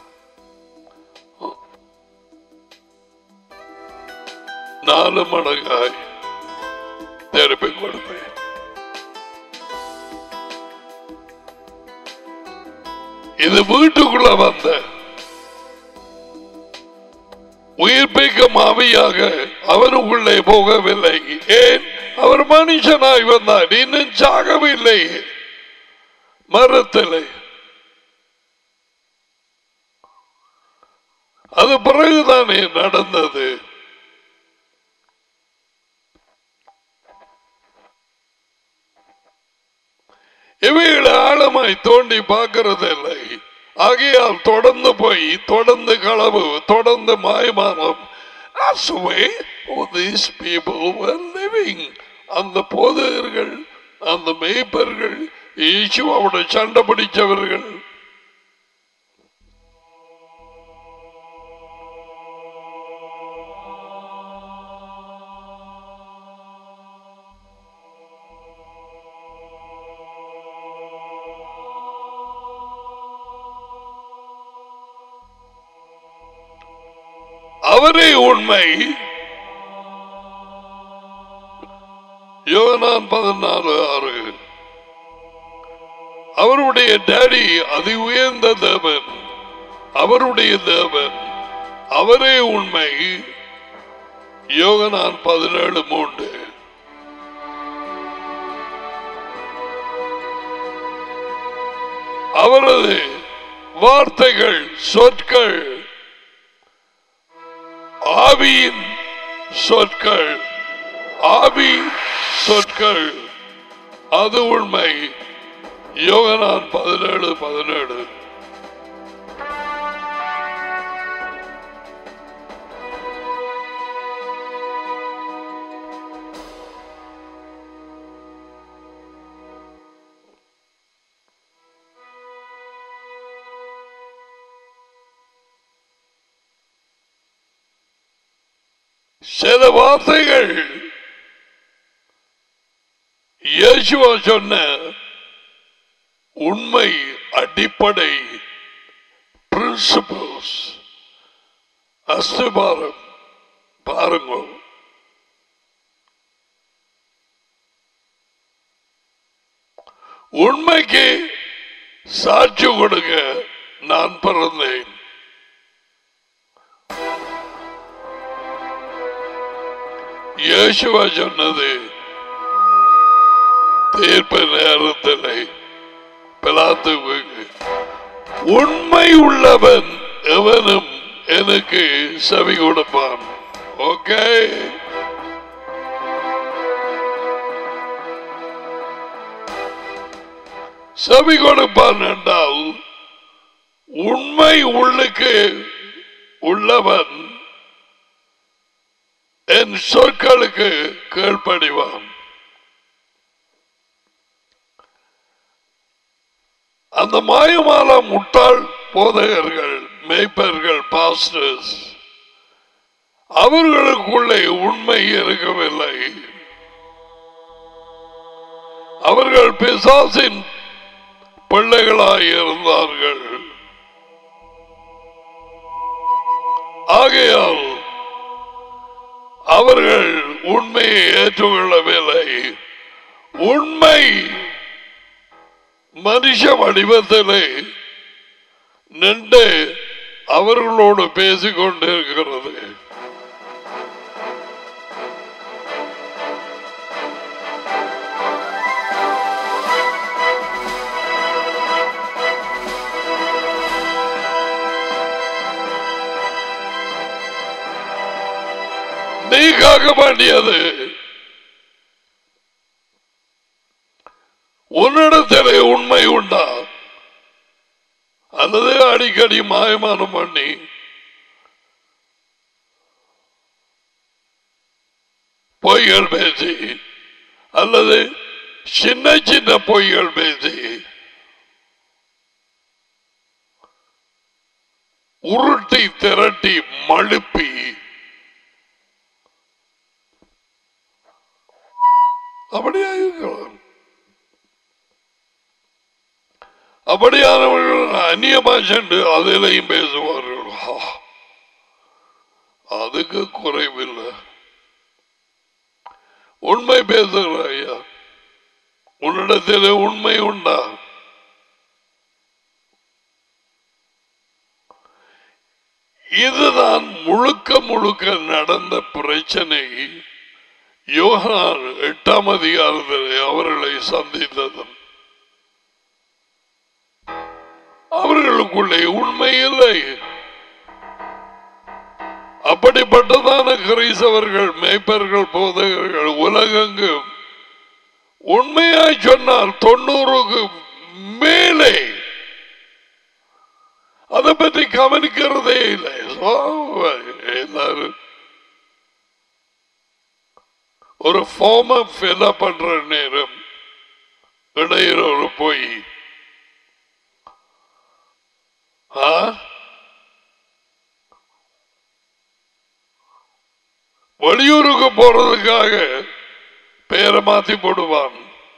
நாலு மடங்காய் திருப்பி கொடுப்பேன் இது வீட்டுக்குள்ள வந்த உயிர்ப்பிக்கும் ஆவியாக அவனுக்குள்ளே போகவில்லை ஏன் அவர் மனுஷனாய் வந்தார் இன்னும் சாகவில்லை மரத்திலே அது பிறகுதானே நடந்தது இவைகளை ஆழமாய் தோண்டி பார்க்கறது இல்லை ஆகையால் தொடர்ந்து போய் தொடர்ந்து களவு தொடர்ந்து மாயமானம் That's the way all these people were living. அந்த போதகர்கள் அந்த மேய்ப்பர்கள் ஈசுவோட சண்டை பிடிச்சவர்கள் அவரே உண்மை யோகனான் பதினாலு ஆறு அவருடைய டேடி அதி உயர்ந்த தேவன் அவருடைய தேவன் அவரே உண்மை யோகனான் பதினேழு மூன்று அவரது வார்த்தைகள் சொற்கள் ஆவியின் சொற்கள் ஆவி சொற்கள் அது உண்மை யோகனான் பதினேழு பதினேழு சில வார்த்தைகள் இயேசுவா சொன்ன உண்மை அடிப்படை பிரின்சிபல்ஸ் அஸ்திபாரம் பாருங்க உண்மைக்கு சாட்சி கொடுக்க நான் பிறந்தேன் இயேசுவா சொன்னது தீர்ப்பு நேரத்தில் பிலாத்துவுக்கு உண்மை உள்ளவன் எவனும் எனக்கு செவி கொடுப்பான் ஓகே செவி கொடுப்பான் என்றால் உண்மை உள்ளுக்கு உள்ளவன் என் சொற்களுக்கு கீழ்ப்படிவான் அந்த மாயமால முட்டாள் போதகர்கள் மேய்ப்பர்கள் பாஸ்டர்ஸ் அவர்களுக்குள்ளே உண்மை இருக்கவில்லை அவர்கள் பிசாசின் பிள்ளைகளாய் இருந்தார்கள் ஆகையால் அவர்கள் உண்மையை ஏற்றுக்கொள்ளவில்லை உண்மை மனுஷ வடிவத்திலே நின்று அவர்களோடு பேசிக் கொண்டிருக்கிறது நீ காக்க வேண்டியது உன்னிடத்திலே உண்மை உண்டா அல்லது அடிக்கடி மாயமானம் பண்ணி பொய்கள் பேசி அல்லது சின்ன சின்ன பொய்கள் பேசி உருட்டி திரட்டி மழுப்பி அப்படியா இருக்கலாம் அப்படியானவர்கள் அந்நிய பாஷண்டு அதிலையும் பேசுவார்கள் ஆ, அதுக்கு குறைவில்லை உண்மை பேசுகிற ஐயா உன்னிடத்தில் உண்மை உண்டா இதுதான் முழுக்க முழுக்க நடந்த பிரச்சனை யோகான் எட்டாம் அதிகாரத்தில் அவர்களை சந்தித்தது அவர்களுக்குள்ளே உண்மை இல்லை அப்படிப்பட்டதான கிரைசவர்கள் மேய்ப்பர்கள் போதகர்கள் உலகெங்கும் உண்மையாய் சொன்னால் தொண்ணூறுக்கு மேலே அதை பற்றி கவனிக்கிறதே இல்லை So, எல்லாரும் ஒரு ஃபார்ம ஃபில் பண்ற நேரம் இடையில ஒரு போய் ஆ? வெளியூருக்கு போறதுக்காக பேரை மாத்தி போடுவான்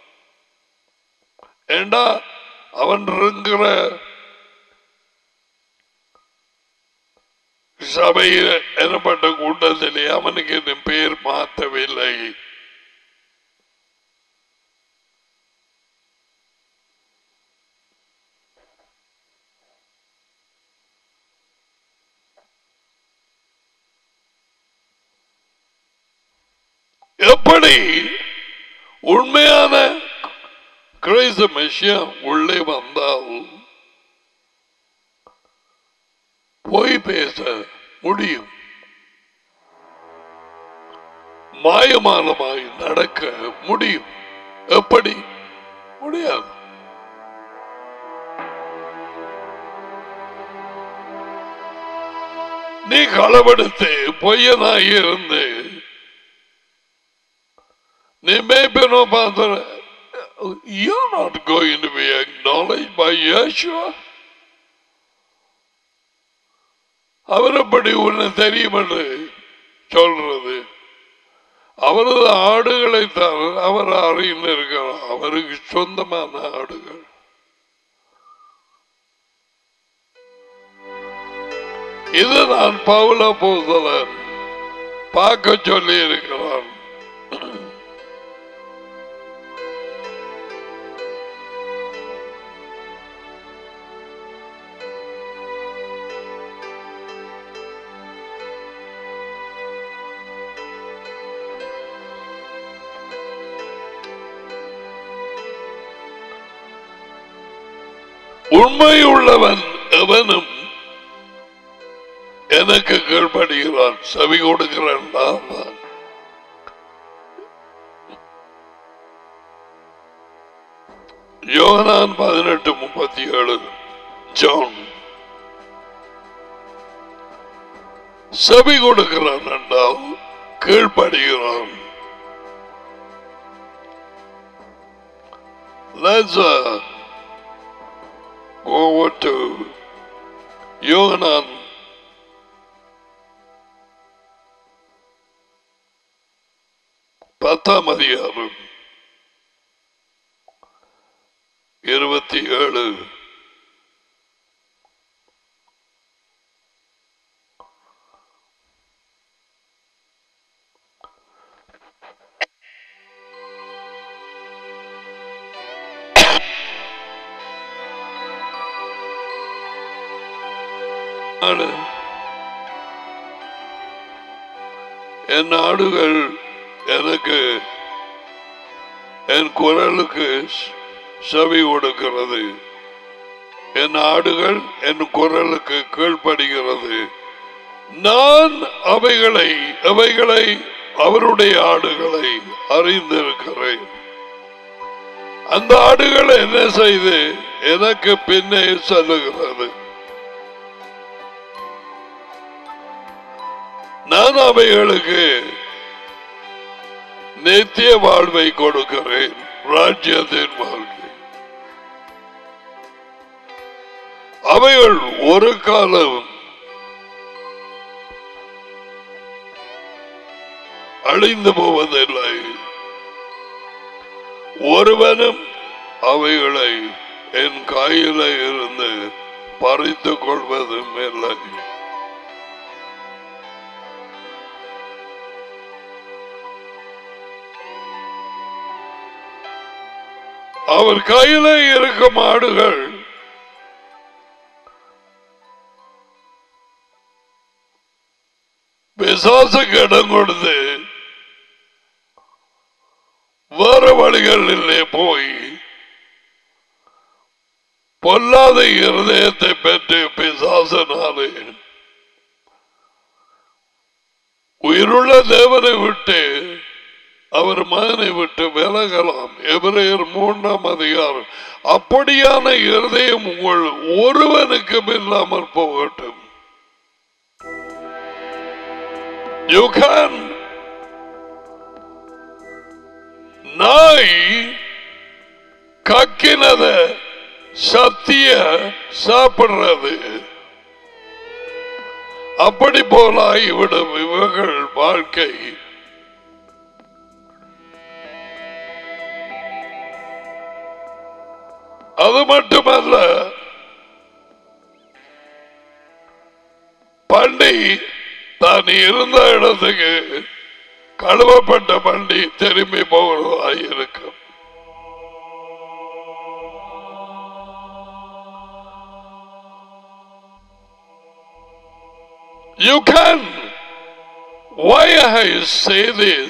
ஏண்டா அவன் இருக்கிற சபையில் எனப்பட்ட கூட்டத்திலே அவனுக்கு இன்னும் பேர் மாற்றவில்லை எப்படி உண்மையான கிரைஸ்த மெஷியா உள்ளே வந்தால் போய் பேச முடியும் மாயமானமாய் நடக்க முடியும் எப்படி முடியாது நீ களவெடுத்து பொய்யனாய் இருந்து நீ மேய்ப்பனோ பார்த்த you're not going to be acknowledged by Yeshua அவர் எப்படி உன்னை தெரியும் என்று சொல்றது அவரது ஆடுகளை தான் அவர் அறிந்திருக்கிறார் அவருக்கு சொந்தமான ஆடுகள் இது நான் பவுல போதலன் பார்க்க சொல்லி இருக்கிறான் உண்மை உள்ளவன் எவனும் எனக்கு கீழ்படுகிறான் செவி கொடுக்கிறான் நான் தான். யோகனான் பதினெட்டு முப்பத்தி ஏழு ஜான் செவி கொடுக்கிறான் என்றால் கீழ்படுகிறான் Let's uh, go over to யோகனான் பத்தாம் அதிகாரம் இருபத்தி ஏழு ஆடு. என் ஆடுகள் எனக்கு என் குரலுக்கு ஸ்- செவி கொடுக்கிறது என் ஆடுகள் என் குரலுக்கு கீழ்ப்படுகிறது நான் அவைகளை அவைகளை அவருடைய ஆடுகளை அறிந்திருக்கிறேன் அந்த ஆடுகள் என்ன செய்து எனக்கு பின்னே செல்லுகிறது நான் அவைகளுக்கு நித்திய வாழ்வை கொடுக்கிறேன் ராஜ்யத்தின் வாழ்க்கை அவைகள் ஒரு காலம் அழிந்து போவதில்லை ஒருவனும் அவைகளை என் கையில இருந்து பறித்துக் கொள்வதும் இல்லை அவர் கையில இருக்கும் ஆடுகள் பிசாசுக்கு இடம் கொடுத்து வேற வழிகளிலே போய் பொல்லாத இருதயத்தை பெற்று பிசாசனாலே உயிருள்ள தேவனை விட்டு அவர் மகனை விட்டு விலகலாம் எபிரேயர் மூன்றாம் அதிகாரம் அப்படியான இருதயம் உங்கள் ஒருவனுக்கும் இல்லாமல் போகட்டும் யூ கேன் நாய் கக்கினத சத்திய சாப்பிடுறது அப்படி போலாகிவிடும் இவர்கள் வாழ்க்கை அது மட்டுமல்ல பண்டி தான் இருந்த இடத்துக்கு கழுவப்பட்ட பண்டி திரும்பி போகிறதாக இருக்கும் You can. Why I say this?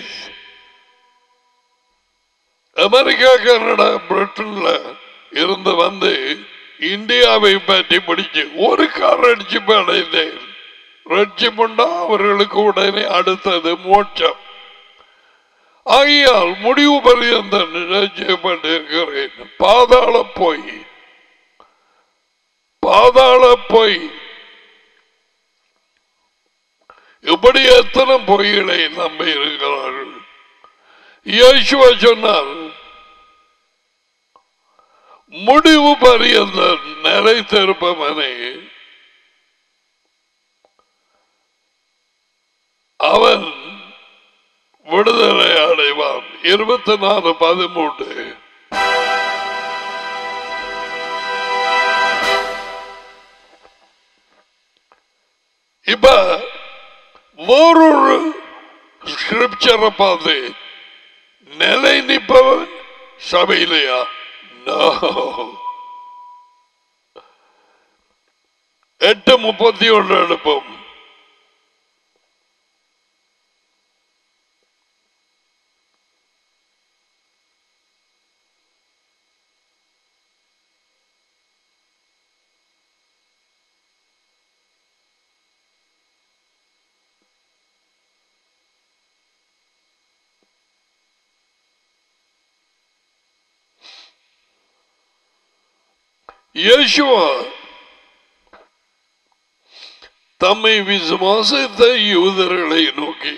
America Canada பிரிட்டன்ல இருந்து வந்து இந்தியாவை பற்றி பிடிச்சு ஒரு கார் அடிச்சு அடைந்தேன் ரட்சிப்புண்டா அவர்களுக்கு உடனே அடுத்தது மோட்சம் ஆகையால் முடிவு பரியந்த நிச்சயப்பட்டிருக்கிறேன் பாதாள போய் பாதாள போய் இப்படி எத்தனை பொய்களை நம்பி இருக்கிறார்கள் இயேசுவ சொன்னார் முடிவு பரியந்த நிலைத்திருப்பவனே அவன் விடுதலை அடைவான் இருபத்தி நாலு பதிமூன்று இப்ப வேறொரு ஸ்கிரிப்சரை பார்த்து நிலை நிற்பவன் சபையிலையா No. எட்டு முப்பத்தி ஒன்று எடுப்போம் இயேசுவா தம்மை விசுவாசித்த யூதர்களை நோக்கி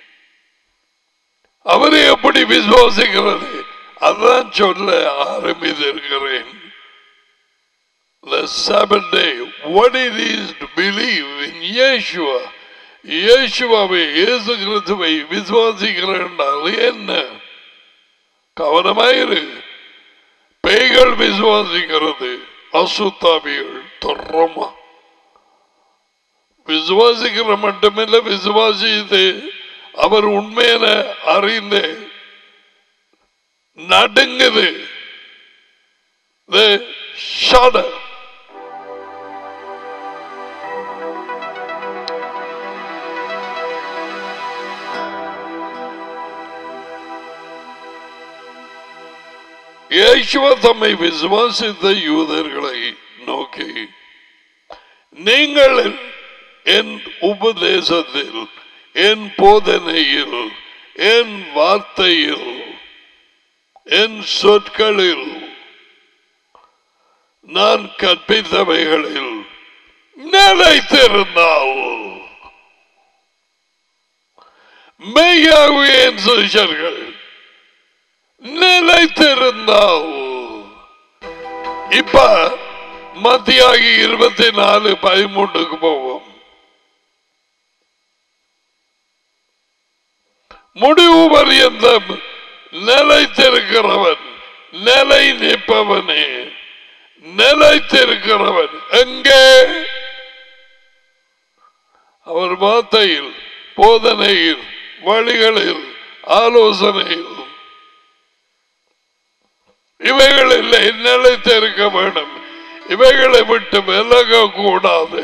அவரை எப்படி விசுவாசிக்கிறது அதான் சொல்ல ஆரம்பித்திருக்கிறேன் The Sabbath day, what it is to believe in Yeshua. இயேசுவாவை இயேசு கிறிஸ்துவை விசுவாசிக்கிறேன் என்ன கவனமாயிரு பேய்கள் விசுவாசிக்கிறது அசுத்தாவிகள் தொடரமா விசுவாசிக்கிற மட்டுமில்ல விசுவாசித்து அவர் உண்மையில அறிந்து நடுங்குது The shudder. இயேசுவ தம்மை விசுவாசித்த யூதர்களை நோக்கி நீங்கள் என் உபதேசத்தில் என் போதனையில் என் வார்த்தையில் என் சொற்களில் நான் கற்பித்தவைகளில் நிலைத்திருந்தால் மெய்யாகவே என் சிஷர்கள் நிலைத்திருந்தால் இப்ப மத்தியாகி இருபத்தி நாலு பதிமூன்றுக்கு போவோம் முடிவு பரியந்தம் நிலைத்திருக்கிறவன் நிலை நிற்பவனே நிலைத்திருக்கிறவன் எங்கே அவர் வார்த்தையில் போதனையில் வழிகளில் ஆலோசனையில் இவைகளில் நிலைத்திருக்க வேண்டும் இவைகளை விட்டு விலக கூடாது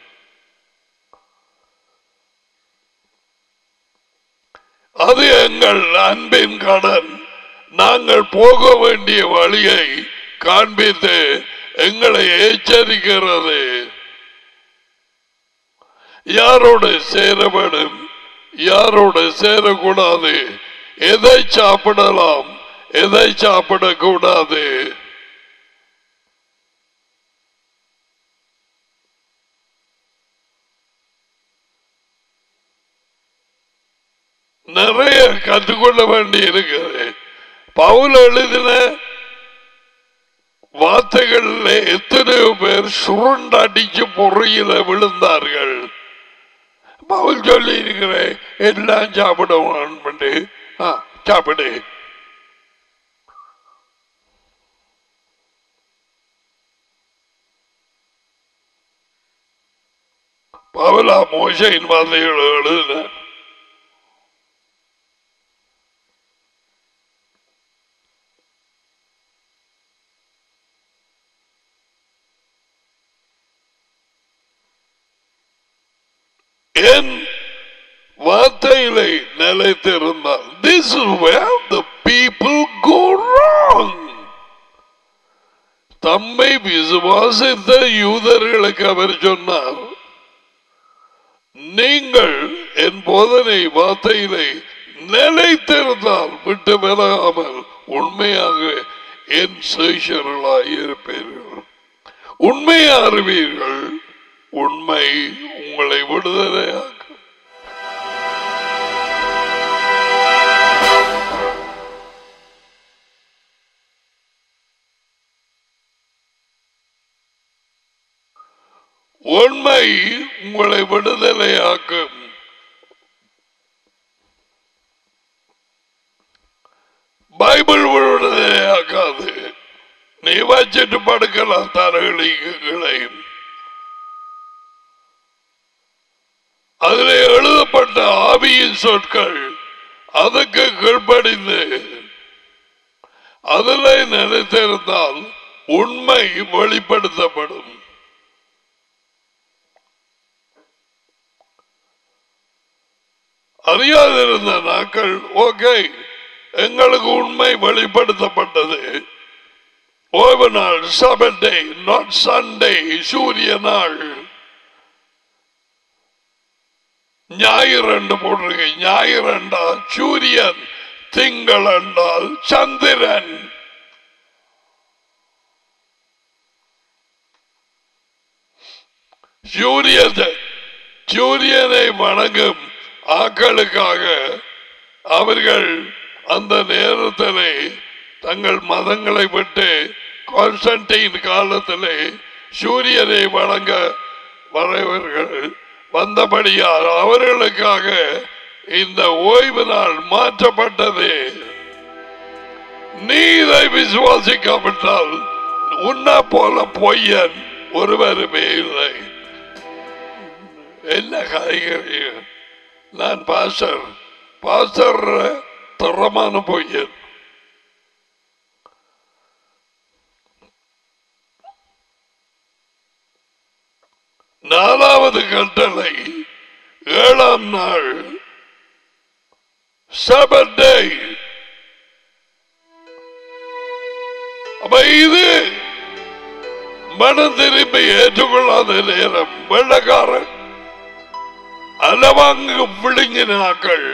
அது எங்கள் அன்பின் கடன் நாங்கள் போக வேண்டிய வழியை காண்பித்து எங்களை எச்சரிக்கிறது யாரோடு சேர வேண்டும் யாரோடு சேரக்கூடாது எதை சாப்பிடலாம் எதை சாப்பிடக்கூடாது நிறைய கற்றுக்கொள்ள வேண்டி இருக்குது பவுல் எழுதின வார்த்தைகள்ல எத்தனையோ பேர் சுருண்டடிச்சு பொறியில விழுந்தார்கள் பவுல் சொல்லி இருக்கிறேன் எல்லாம் சாப்பிடுவான் சாப்பிடு பவலா மோசையின் வார்த்தைகள் எழுதின என் வார்த்தையிலே நிலைத்திருந்தால் this is where the people go wrong தம்மை விசுவாசித்த யூதர்களுக்கு அவர் சொன்னார் நீங்கள் என் போதனை வார்த்தையிலே நிலைத்திருந்தால் விட்டு விலகாமல் உண்மையாக என் சேஷர்களாய் இருப்பீர்கள் உண்மையை அறிவீர்கள் உண்மை உங்களை விடுதலையாக்கும் உண்மை உங்களை விடுதலையாக்கும் பைபிள் விடுதலை ஆக்காது நீ வச்சிட்டு படுக்கலாம் தரகளையும் அதில் எழுதப்பட்ட ஆவியின் சொற்கள் அதுக்கு கீழ்ப்படிந்து அதில் நினைத்திருந்தால் உண்மை வெளிப்படுத்தப்படும் அறியாதிருந்த நாட்கள் ஓகே எங்களுக்கு உண்மை வெளிப்படுத்தப்பட்டது ஓய்வு நாள் சபண்டே நாட் சண்டே சூரிய நாள் ஞாயிறு என்று போட்டிருக்கு ஞாயிறு என்றால் சூரியன் திங்கள் என்றால் சந்திரன் சூரிய சூரியனை வணங்கும் ஆக்களுக்காக அவர்கள் அந்த நேரத்திலே தங்கள் மதங்களை விட்டு கான்ஸ்டன்டைன் காலத்திலே சூரியனை வணங்க வரவர்கள் வந்தபடியால் அவர்களுக்காக இந்த ஓய்வு நாள் மாற்றப்பட்டது நீ இதை விசுவாசிக்காவிட்டால் உன்னை போல பொய்யன் ஒருவருமே இல்லை என்ன காய்கறி நான் பாஸ்டர் பாஸ்டர் தரமான பொய்யன் நாலாவது கட்டளை ஏழாம் நாள் சபண்டே அப்ப இது மனம் திரும்பி ஏற்றுக்கொள்ளாத நேரம் வெள்ளக்காரன் அளவாங்கு விழுங்கினாக்கள்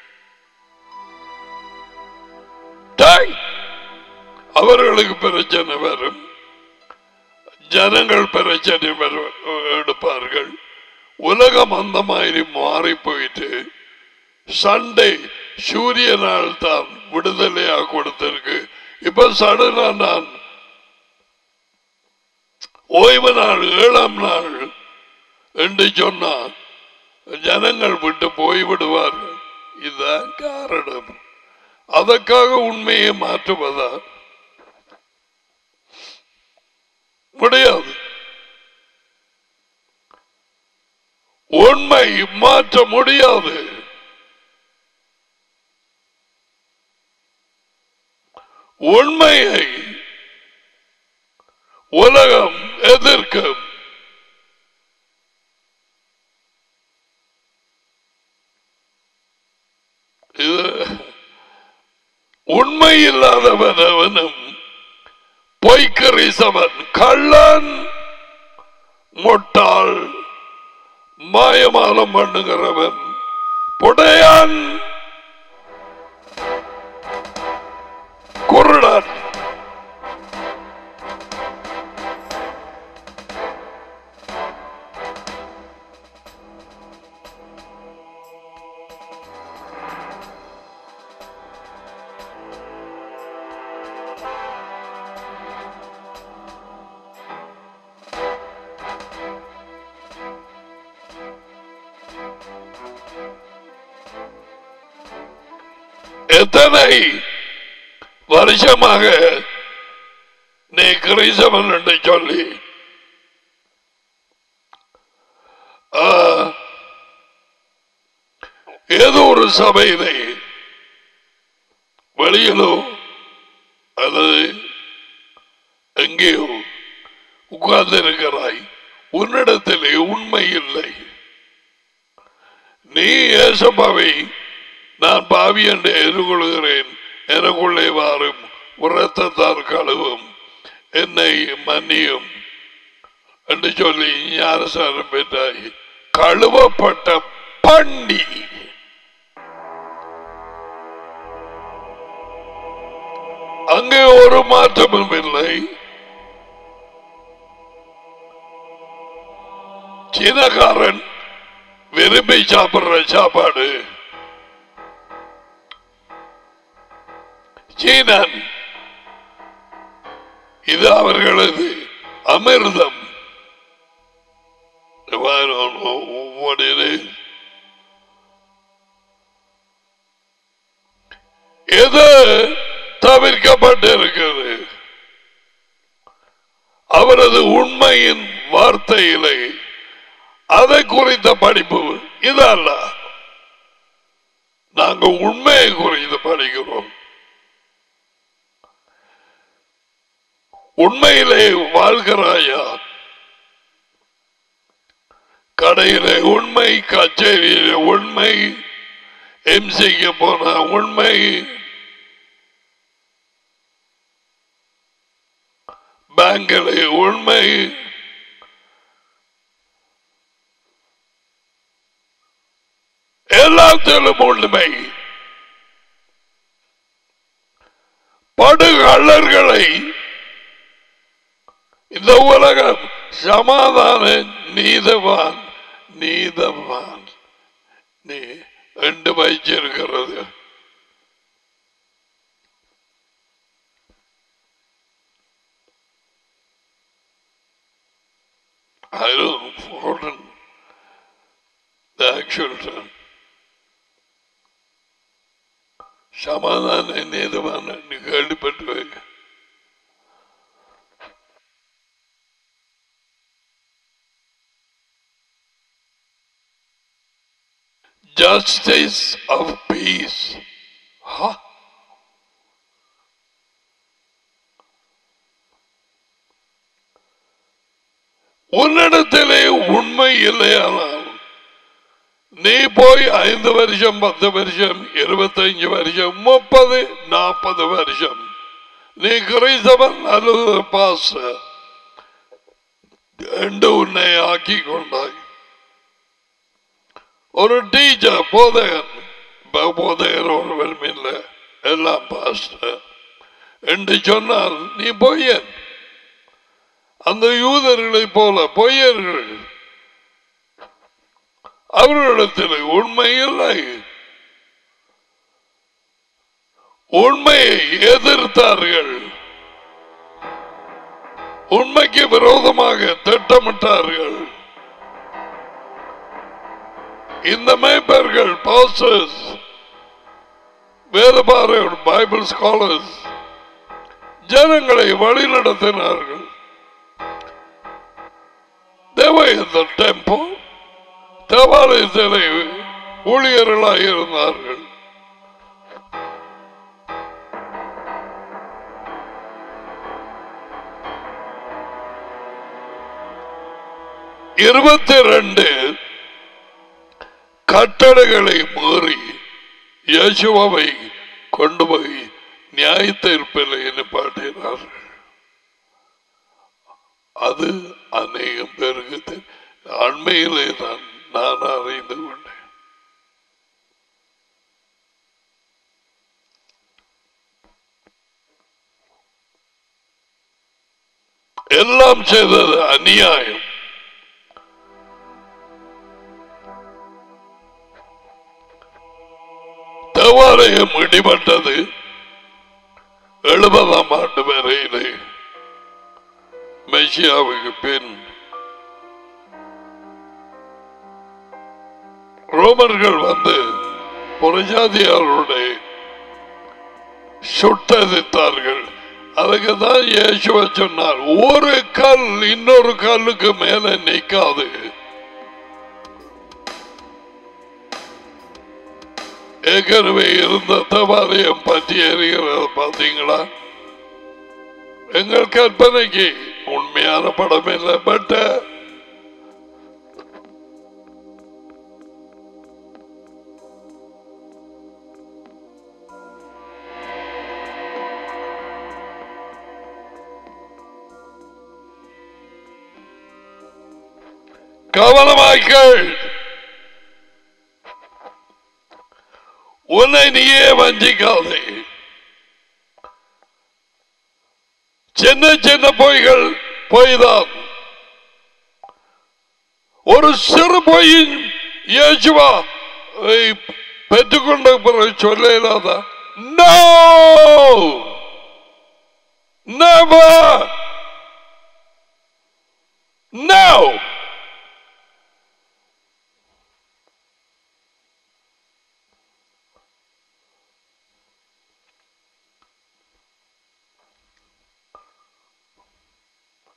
டேய், அவர்களுக்கு பிரச்சனை வரும் ஜனங்கள் பிரச்சனை வரும், எடுப்பார்கள் உலகம் அந்த மாதிரி மாறி போயிட்டு சண்டே சூரிய நாள் தான் விடுதலையா கொடுத்திருக்கு இப்ப சடனா நான் ஓய்வு நாள் ஏழாம் நாள் என்று சொன்னான் ஜனங்கள் விட்டு போய்விடுவார்கள் இதுதான் காரணம் அதற்காக உண்மையை மாற்றுவதா முடியாது உண்மை மாற்ற முடியாது உண்மையை உலகம் எதிர்க்கும் இது உண்மை இல்லாதவன் அவனும் பொய்க்கரிசவன் கள்ளன் முட்டாள் மாயமாலம் பண்ணுகிறவன் புடையான் குருடன் எத்தனை வருஷமாக நீ கிறிஸ்தவன் என்று சொல்லி ஆ, ஏதோ ஒரு சபையிலே வெளியிலோ அல்லது எங்கேயோ உட்கார்ந்திருக்கிறாய் உன்னிடத்திலே உண்மை இல்லை நீ ஏசப்பாவை நான் பாவி என்று எதிர்கொள்கிறேன் எனக்குள்ளே வாரும் உரத்தத்தார் கழுவும் என்னை மன்னியும் என்று சொல்லி ஞானசாரம் பெற்றாய் கழுவப்பட்ட பண்டி அங்கே ஒரு மாற்றமும் இல்லை சீனக்காரன் விரும்பி சாப்பிடுற சாப்பாடு சீனன் இது அவர்களது அமிர்தம் If I don't know what it is. எது தவிர்க்கப்பட்டிருக்கிறது அவரது உண்மையின் வார்த்தையிலே அதை குறித்த படிப்பு இதல்ல நாங்கள் உண்மையை குறித்து படிக்கிறோம் உண்மையிலே வாழ்கிறாயா கடையிலே உண்மை கச்சேரியிலே உண்மை எம்சிக்கு போன உண்மை பேங்கிலே உண்மை எல்லாத்திலும் உண்மை படுகள்ளர்களை இந்த உலகம் சமாதான நீதவான் நீதவான் நீ ரெண்டு வச்சிருக்கிறது I don't forgotten the actual term. சமாதான நீதவான நீ கேள்விப்பட்டு justice of peace. Huh? உன்னிடத்திலே உண்மை இல்லையானால் நீ போய் ஐந்து வருஷம் பத்து வருஷம் இருபத்தஞ்சு வருஷம் முப்பது நாற்பது வருஷம் நீ கிறிஸ்தவன் அல்லது பாச என்று உன்னை ஆக்கி கொண்டாய் ஒரு டீச்சர் போதகன் இப்ப போதகர் ஒருவரும் இல்லை எல்லாம் பாஸ்டர் என்று சொன்னால் நீ பொய்யன் அந்த யூதர்களைப் போல பொய்யர்கள் அவர்களிடத்தில் உண்மை இல்லை உண்மையை எதிர்த்தார்கள் உண்மைக்கு விரோதமாக திட்டமிட்டார்கள் இந்த மேய்ப்பர்கள் பாஸ்டர்ஸ் வேதபாரர்கள் பைபிள் ஸ்காலர்ஸ் ஜனங்களை வழிநடத்தினார்கள் தேவை இந்த டெம்போ தேவாலயத்திலே ஊழியர்களாக இருந்தார்கள் இருபத்தி ரெண்டு கட்டளைகளை மீறி இயேசுவாவை கொண்டு போய் நியாய தீர்ப்பில் நிப்பாட்டினார்கள் அது அநேகம் பேருக்கு தெ- அண்மையிலே தான் நான் அறிந்து கொண்டேன் எல்லாம் செய்தது அநியாயம் தேவாலயம் இடிபட்டது எழுபதாம் ஆண்டு வரையிலே மெஷியாவுக்கு பின் ரோமர்கள் வந்து புறஜாதியாருடைய சுட்டதித்தார்கள் அதுக்கு தான் இயேசுவ சொன்னார் ஒரு கல் இன்னொரு கல்லுக்கு மேல நிற்காது ஏற்கனவே இருந்த தபாலயம் பற்றி எறிகிறத பார்த்தீங்களா எங்கள் கற்பனைக்கு உண்மையான படம் இல்லை பட் கவனமாய்கள் உன்னை நீயே வஞ்சிக்காதே சின்ன சின்ன பொய்கள் பொய்தான் ஒரு சிறு பொய்யின் இயேசுவா பெற்றுக்கொண்ட பிறகு சொல்ல இல்லாதா நோ Never! No!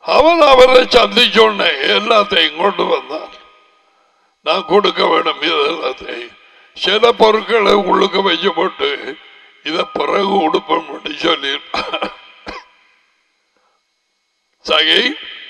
அவன் அவரை சந்திச்சோடனே எல்லாத்தையும் கொண்டு வந்தான் நான் கொடுக்க வேண்டும் இது எல்லாத்தையும் சில பொருட்களை உள்ளுக்க வச்சு போட்டு இத பிறகு உடுப்பம் சொல்லி சகை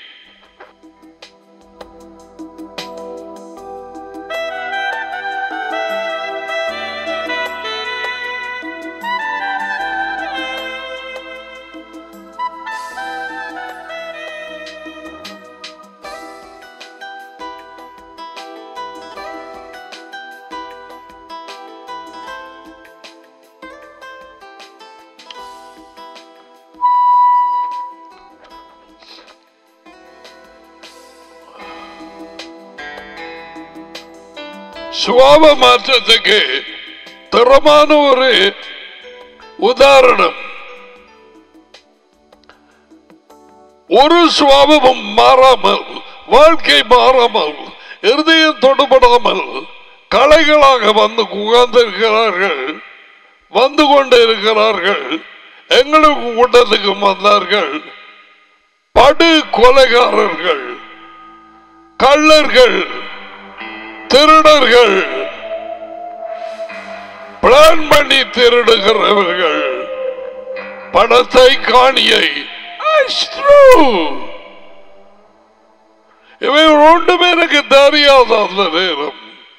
சுவாப மாற்றத்துக்கு தரமான ஒரு உதாரணம் ஒரு சுவாபமும் மாறாமல் வாழ்க்கை மாறாமல் இருதயம் தொடுபடாமல் கலைகளாக வந்து உட்கார்ந்திருக்கிறார்கள் வந்து கொண்டு இருக்கிறார்கள் எங்களுக்கு கூட்டத்துக்கு வந்தார்கள் படு கொலைகாரர்கள் கள்ளர்கள் திருடர்கள் பிளான் பண்ணி திருடுகிறவர்கள் பணத்தை காணியை It's true. இவை ஒன்றுமே எனக்கு தெரியாத அந்த நேரம்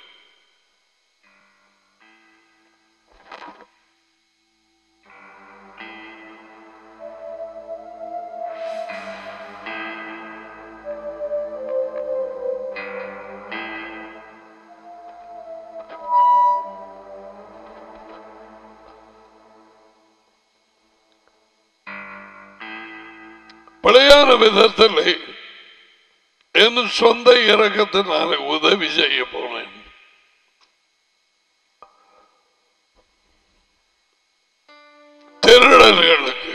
பிழையான விதத்தில் என் சொந்த இறக்கத்தினால உதவி செய்ய போனேன் திருடர்களுக்கு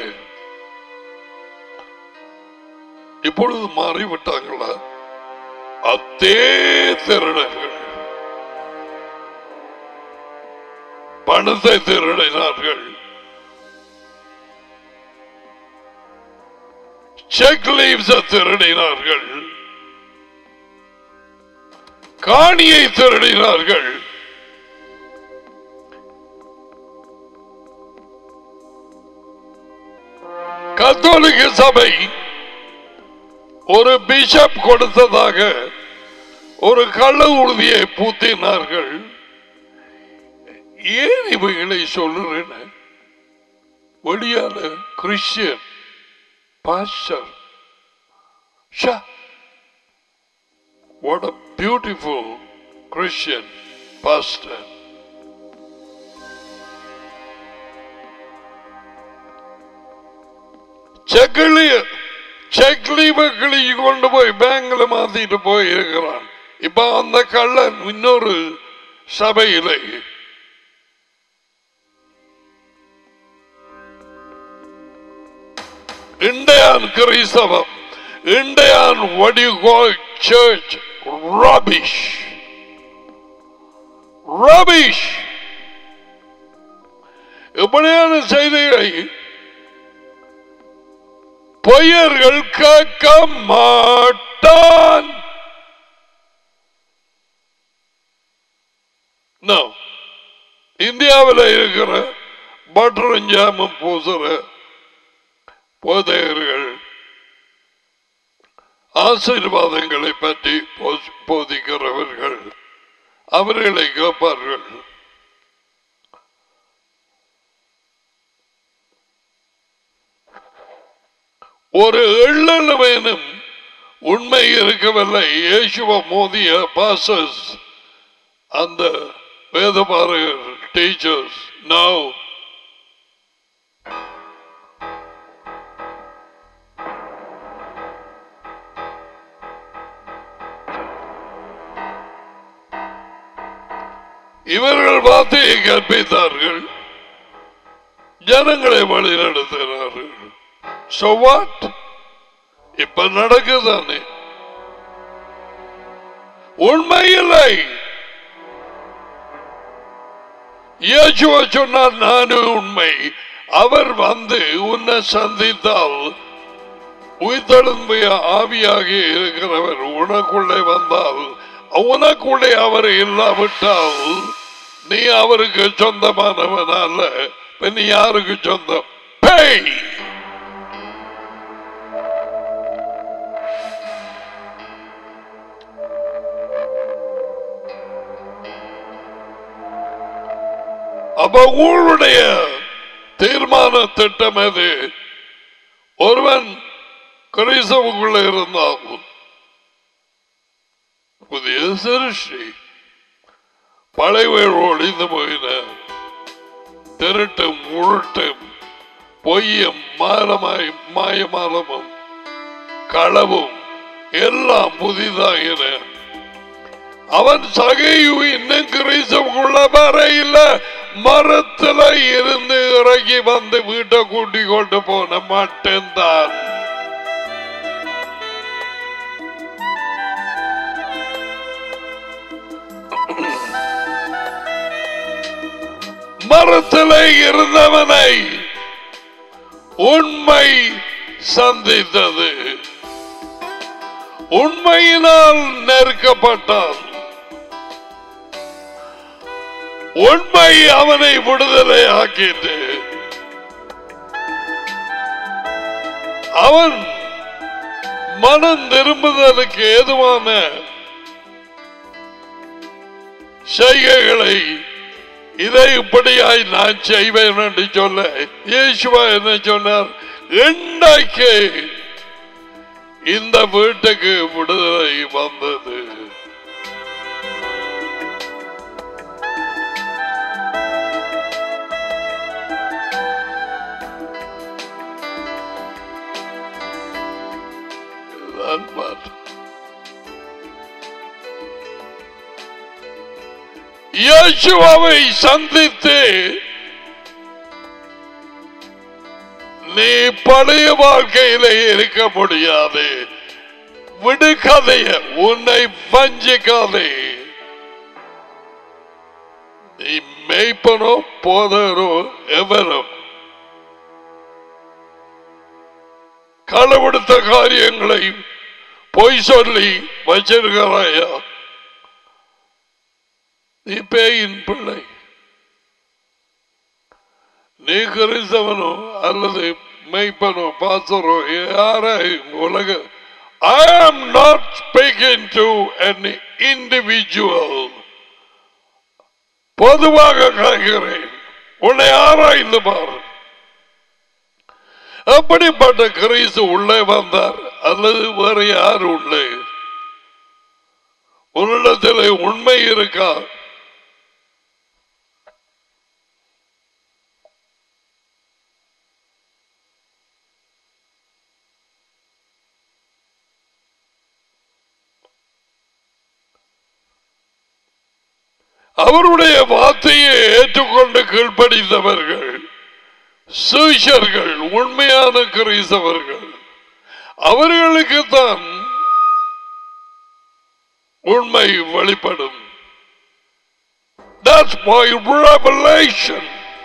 இப்பொழுது மாறிவிட்டாங்களா அதே திருடர்கள் பணத்தை திருடினார்கள் செக் லீவ்ஸ் திருடினார்கள் காணியை திருடினார்கள் கத்தோலிக்க சபை ஒரு பிஷப் கொடுத்ததாக ஒரு கள்ள உறுதியை பூத்தினார்கள் ஏன் இவைகளை சொல்லுறேன் வெளியான கிறிஸ்டியன் பாஸ்டர் ஷா What a beautiful Christian pastor. செக்கிலி செக்லீவுகளை கொண்டு போய் பேங்க்ல மாத்திட்டு போய் இருக்கிறான் இப்ப அந்த கள்ளன் இன்னொரு சபையிலே இந்தியான் கிறிஸ்தவம் இந்தியான் what do you call church rubbish rubbish இப்படியான செய்திகளை பொய்யர்கள் கேட்க மாட்டான் No. இந்தியாவில் இருக்கிற பட்டரும் ஜாமும் பூசுற போதையர்கள் ஆசீர்வாதங்களை பற்றி போஸ்- போதிக்கிறவர்கள் அவர்களை கேட்பார்கள் ஒரு எள்ளளவேனும் உண்மை இருக்கவில்லை இயேசுவ மோதிய பாசஸ் அந்த வேதபாரகர் டீச்சர்ஸ் நவ் இவர்கள் வார்த்தையை கற்பித்தார்கள் ஜனங்களை வழிநடத்தினார்கள் So what? இப்ப நடக்குதானே உண்மை இல்லை இயேசுவ சொன்னார் நானே உண்மை அவர் வந்து உன்னை சந்தித்தால் உயிர்த்தெழும்பிய ஆவியாகி இருக்கிறவர் உனக்குள்ளே வந்தால் உனக்குள்ளே அவர் இல்லாவிட்டால் நீ அவருக்கு சொந்தமானவன் அல்ல இப்ப நீ யாருக்கு சொந்தம் பேய் அப்ப உங்களுடைய தீர்மான திட்டம் எது ஒருவன் கிறிஸ்தவுக்குள்ள இருந்தால் புதிய சிருஷ்டி பழையவள் ஒளிந்து போயின திருட்டும் உருட்டும் பொய்யும் மாலமாய் மாயமாலமும் களவும் எல்லாம் புதிதாகின அவன் சகையு இன்னும் கிறிஸ்தவுக்குள்ள வரையில மரத்துல இருந்து இறங்கி வந்து வீட்டை கூட்டி கொண்டு போன மட்டும்தான் மரத்திலே இருந்தவனை உண்மை சந்தித்தது உண்மையினால் நெருக்கப்பட்டான் உண்மை அவனை விடுதலை ஆக்கிட்டு அவன் மனம் திரும்புதலுக்கு ஏதுவான செய்கைகளை இதை இப்படியாய் நான் செய்வேன் என்று சொல்ல இயேசுவா என்ன சொன்னார் இன்றைக்கு இந்த வீட்டுக்கு விடுதலை வந்தது இதுதான் மாற்றம். இயேசுவாவை சந்தித்து நீ பழைய வாழ்க்கையில இருக்க முடியாது விடுக்காதைய உன்னை வஞ்சிக்காதே நீ மெய்ப்பனோ போதரோ எவரோ களவெடுத்த காரியங்களை பொய் சொல்லி வச்சிருக்கிறாயா நீ பேயின் பிள்ளை நீ கிறிஸ்தவனோ அல்லது மெய்ப்பனோ பாசரோ யாரை உலக I am not speaking to an individual பொதுவாக கேட்கிறேன் உன்னை ஆராய்ந்து பாரு அப்படிப்பட்ட கிறிஸ்து உள்ளே வந்தார் அல்லது வேறு யார் உள்ளே உன்னிடத்தில் உண்மை இருக்கா அவருடைய வார்த்தையை ஏற்றுக்கொண்டு கீழ்ப்படிந்தவர்கள் சீஷர்கள் உண்மையான கிறிஸ்தவர்கள் அவர்களுக்கு தான் உண்மை வெளிப்படும் That's my revelation.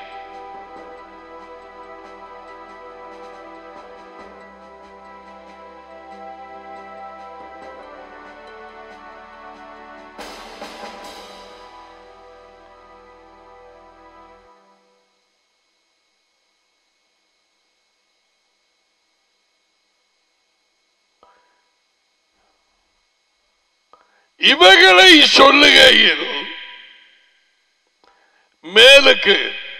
இவைகளை சொல்லுகையில் மேலுக்கு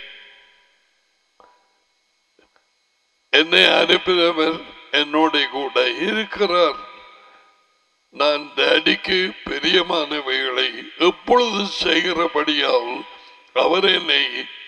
என்னை அனுப்பினவர் என்னோட கூட இருக்கிறார் நான் டேடிக்கு பிரியமானவைகளை எப்பொழுது செய்கிறபடியால் அவர் என்னை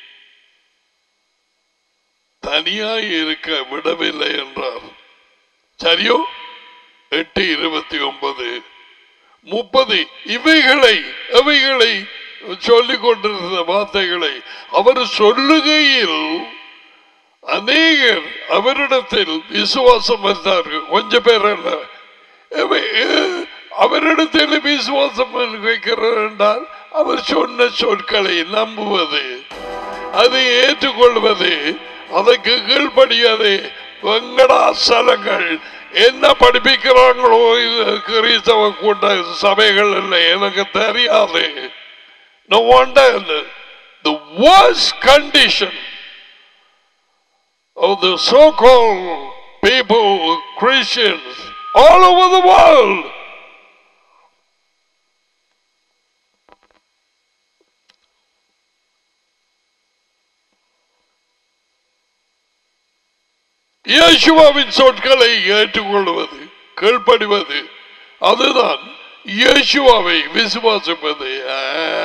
தனியாய் இருக்க விடவில்லை என்றார் சரியோ எட்டு இருபத்தி ஒன்பது முப்பது இவைகளை அவைகளை சொல்லிக் கொண்டிருந்த வார்த்தைகளை அவர் சொல்லுகையில் அநேகர் அவரிடத்தில் விசுவாசம் வந்தார்கள் கொஞ்சம் பேர் அல்ல இவை- அவரிடத்தில் விசுவாசம் வைக்கிறார் என்றால் அவர் சொன்ன சொற்களை நம்புவது அதை ஏற்றுக்கொள்வது அதற்கு கீழ்ப்படியாது வெங்கடாசலங்கள் என்ன படிப்பிக்கிறாங்களோ இது கிறிஸ்தவ கூட்ட சபைகள் இல்லை எனக்கு தெரியாது No wonder the, the worst condition of the so-called people, Christians, all over the world. இயேசுவாவின் சொற்களை ஏற்றுக்கொள்வது கீழ்ப்படிவது அதுதான் இயேசுவாவை விசுவாசிப்பது ஆ.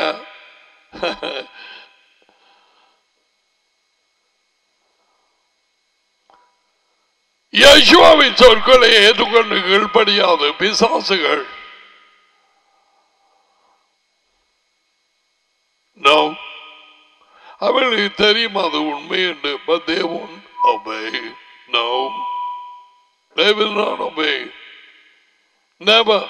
இயேசுவாவின் சொற்களை ஏற்றுக்கொண்டு கீழ்ப்படியாது பிசாசுகள் No. அவர்களுக்கு தெரியும் அது உண்மை என்று but they won't obey. No. They will not obey. Never.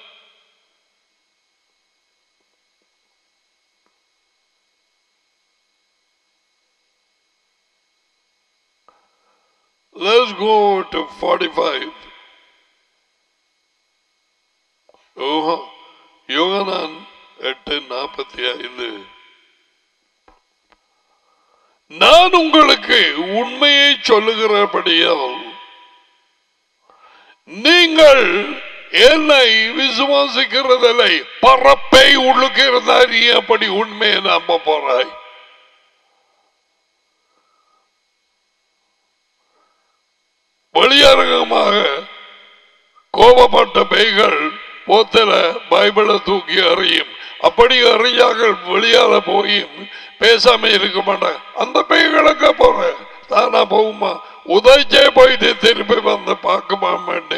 Let's go to 45. ஓஹோ யோகனான் எட்டு நாற்பத்தி ஐந்து நான் உங்களுக்கு உண்மையை சொல்லுகிறபடியால் நீங்கள் என்னை விசுவாசிக்கிறதில்லை பரப்பை உள்ளுக்கு இருந்தா நீ அப்படி உண்மையை நம்ப போறாய் வெளியரங்கமாக கோபப்பட்ட பேய்கள் போத்தல பைபிளை தூக்கி அறியும் அப்படி அறியார்கள் வெளியால போயும் பேசாம இருக்க மாட்டாங்க அந்த பேய்களுக்கு போறேன் தானா போகுமா உதய்ச்சே போயிட்டு திருப்பி வந்து பார்க்குமாமேண்டு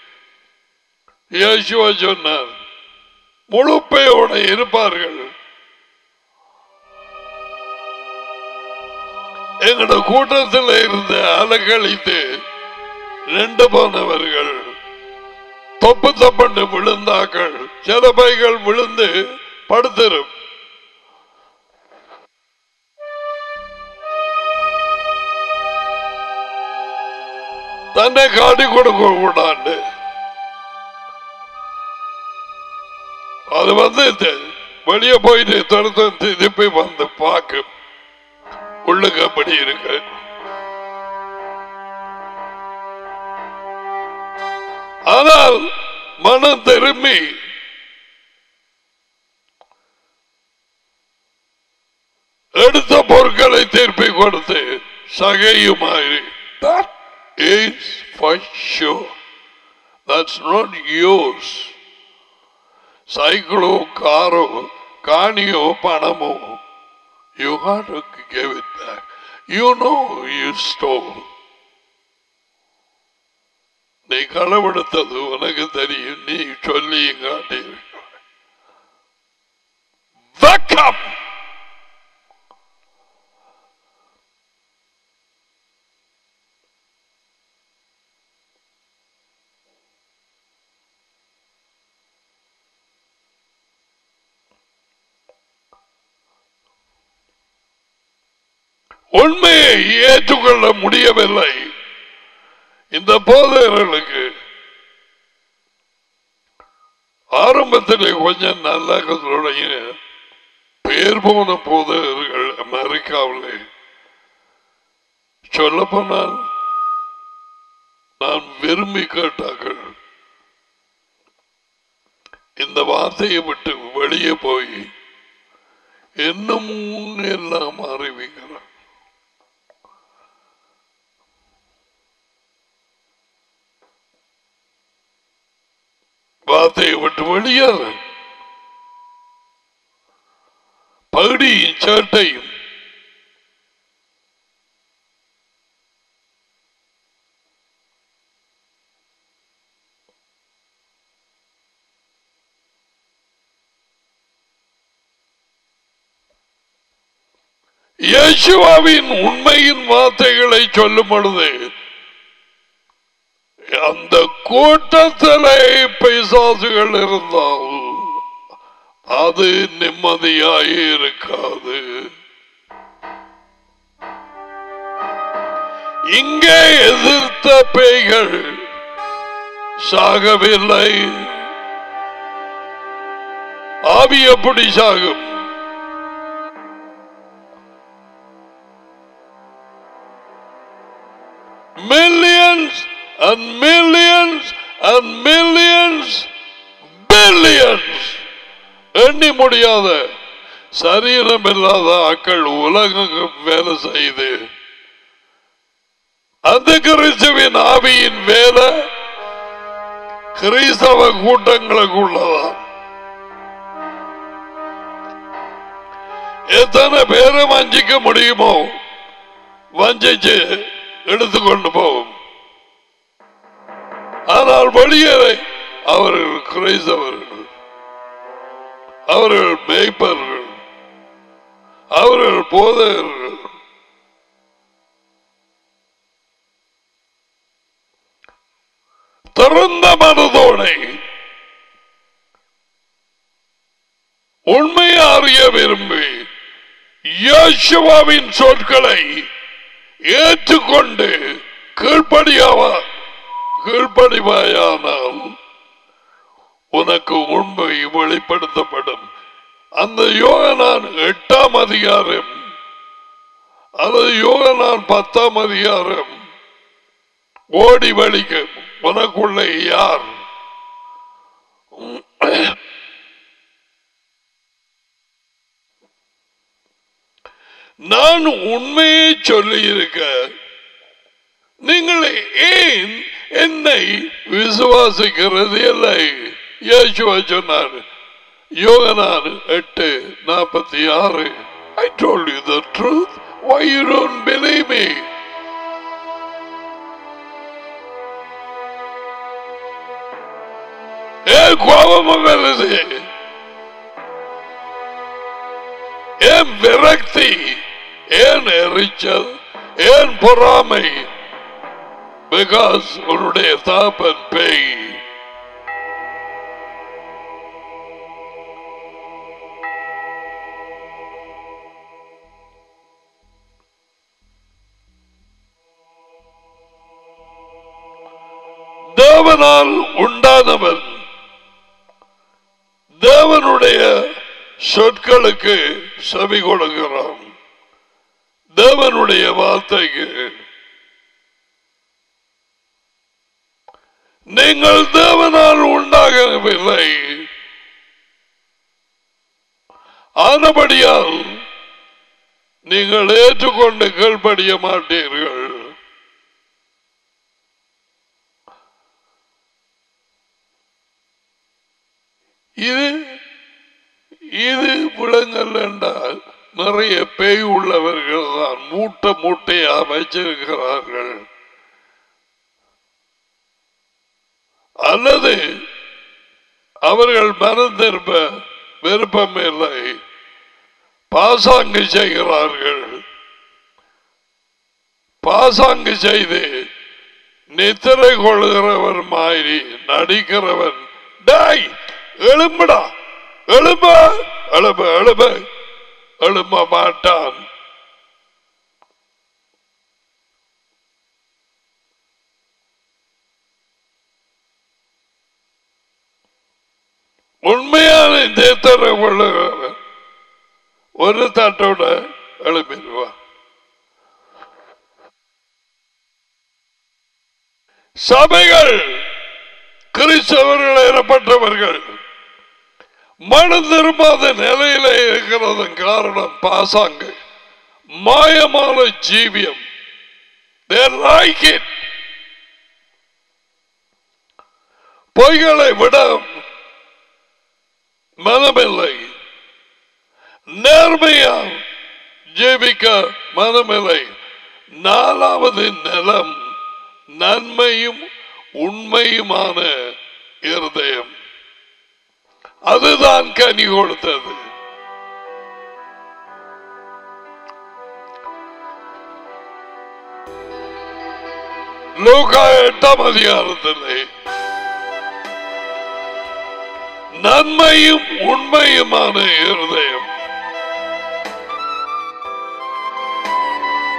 இயேசுவா சொன்னார் முழு பேயோட இருப்பார்கள் எங்களோட கூட்டத்தில் இருந்து அலக்கழித்து ரெண்டு போனவர்கள் தொப்பு தப்பண்டு விழுந்தாக்கள் சில பைகள் விழுந்து படுத்திரும் தன்னை காட்டி கொடுக்க கூடாது அது வந்து வெளியே போயிட்டு துரத்து திருப்பி வந்து பார்க்கும் உள்ளுக்கு அப்படி இருக்கு ஆனால் மனம் திரும்பி எடுத்த பொருட்களை திருப்பி கொடுத்து சகையுமாறி that is for sure that's not yours சைக்கிளோ காரோ காணியோ பணமோ you have to give it back you know you stole நீ களவெடுத்தது உனக்கு தெரியும் நீ சொல்லி காட்டி வெக்கம் உண்மையை ஏற்றுக்கொள்ள முடியவில்லை இந்த போதையர்களுக்கு ஆரம்பத்தில் கொஞ்சம் நல்லா தொடங்கிய பேர் போன போதையர்கள் அமெரிக்காவில் சொல்ல போனால் நான் விரும்பி கேட்டார்கள் இந்த வார்த்தையை விட்டு வெளியே போய் என்னமும் எல்லாம் அறிவிக்கிறார் வார்த்தையை விட்டு வெளியேறு பகுடியும் சேட்டையும் இயேசுவாவின் உண்மையின் வார்த்தைகளை சொல்லும் பொழுது அந்த கூட்டத்திலே பிசாசுகள் இருந்தால் அது நிம்மதியாய் இருக்காது இங்கே எதிர்த்த பேய்கள் சாகவில்லை ஆவி எப்படி சாகும் millions and millions and millions billions எண்ணி முடியாத சரீரம் இல்லாத ஆக்கள் உலகம் வேலை செய்து அந்த கிறிஸ்துவின் ஆவியின் வேலை கிறிஸ்தவ கூட்டங்களுக்குள்ளதான் எத்தனை பேரை வஞ்சிக்க முடியுமோ வஞ்சிச்சு எடுத்துக்கொண்டு போகும் ஆனால் வெளியே அவர்கள் கிரைஸ்தவர்கள் அவர்கள் மேய்ப்பர்கள் அவர்கள் போதகர்கள் திறந்த மனதோடை உண்மையை அறிய விரும்பி இயேசுவாவின் சொற்களை ஏற்றுக்கொண்டு கீழ்ப்படியாவா கீழ்ப்படிவாயானால் உனக்கு உண்மை வெளிப்படுத்தப்படும் அந்த யோகனான் எட்டாம் அதிகாரம் அல்லது யோகனான் பத்தாம் அதிகாரம் ஓடி வழிக்க உனக்குள்ளே யார் நான் உண்மையை சொல்லி இருக்க நீங்கள் ஏன் என்னை விசுவாசிக்கிறது இல்லை இயேசுவா சொன்னார் யோகனான் எட்டு நாற்பத்தி ஆறு I told you the truth. Why you don't believe me? ஏன் கோபம் வருது ஏன் விரக்தி ஏன் எரிச்சல் ஏன் பொறாமை பிகாஸ் உன்னுடைய தாப்பன் பேய் தேவனால் உண்டானவன் தேவனுடைய சொற்களுக்கு செவி கொடுக்கிறான் தேவனுடைய வார்த்தைக்கு நீங்கள் தேவனால் உண்டாகவில்லை ஆனபடியால் நீங்கள் ஏற்றுக்கொண்டு கீழ்ப்படிய மாட்டீர்கள் இது இது விலங்கல் என்றால் நிறைய பேய் உள்ளவர்கள் தான் மூட்டை மூட்டையா வச்சிருக்கிறார்கள் அல்லது அவர்கள் மனம் திரும்ப விருப்பம் இல்லை பாசாங்கு செய்கிறார்கள் பாசாங்கு செய்து நித்திரை கொள்கிறவன் மாதிரி நடிக்கிறவன் டாய் எழும்புடா எழும்ப எழும்ப எழும்ப எழும்ப மாட்டான் உண்மையான நித்திரை கொள்ளுகிறவன் ஒரு தட்டோட எழுப்பிடுவான் சபைகள் கிறிஸ்தவர்கள் எனப்பட்டவர்கள் மனம் திரும்பாத நிலையில இருக்கிறதன் காரணம் பாசாங்கு மாயமான ஜீவியம் They like it. பொய்களை விட மனமில்லை நேர்மையால் ஜீவிக்க மனமில்லை நாலாவது நிலம் நன்மையும் உண்மையுமான இருதயம் அதுதான் கனி கொடுத்தது லூகா எட்டாம் அதிகாரத்திலே நன்மையும் உண்மையுமான இருதயம்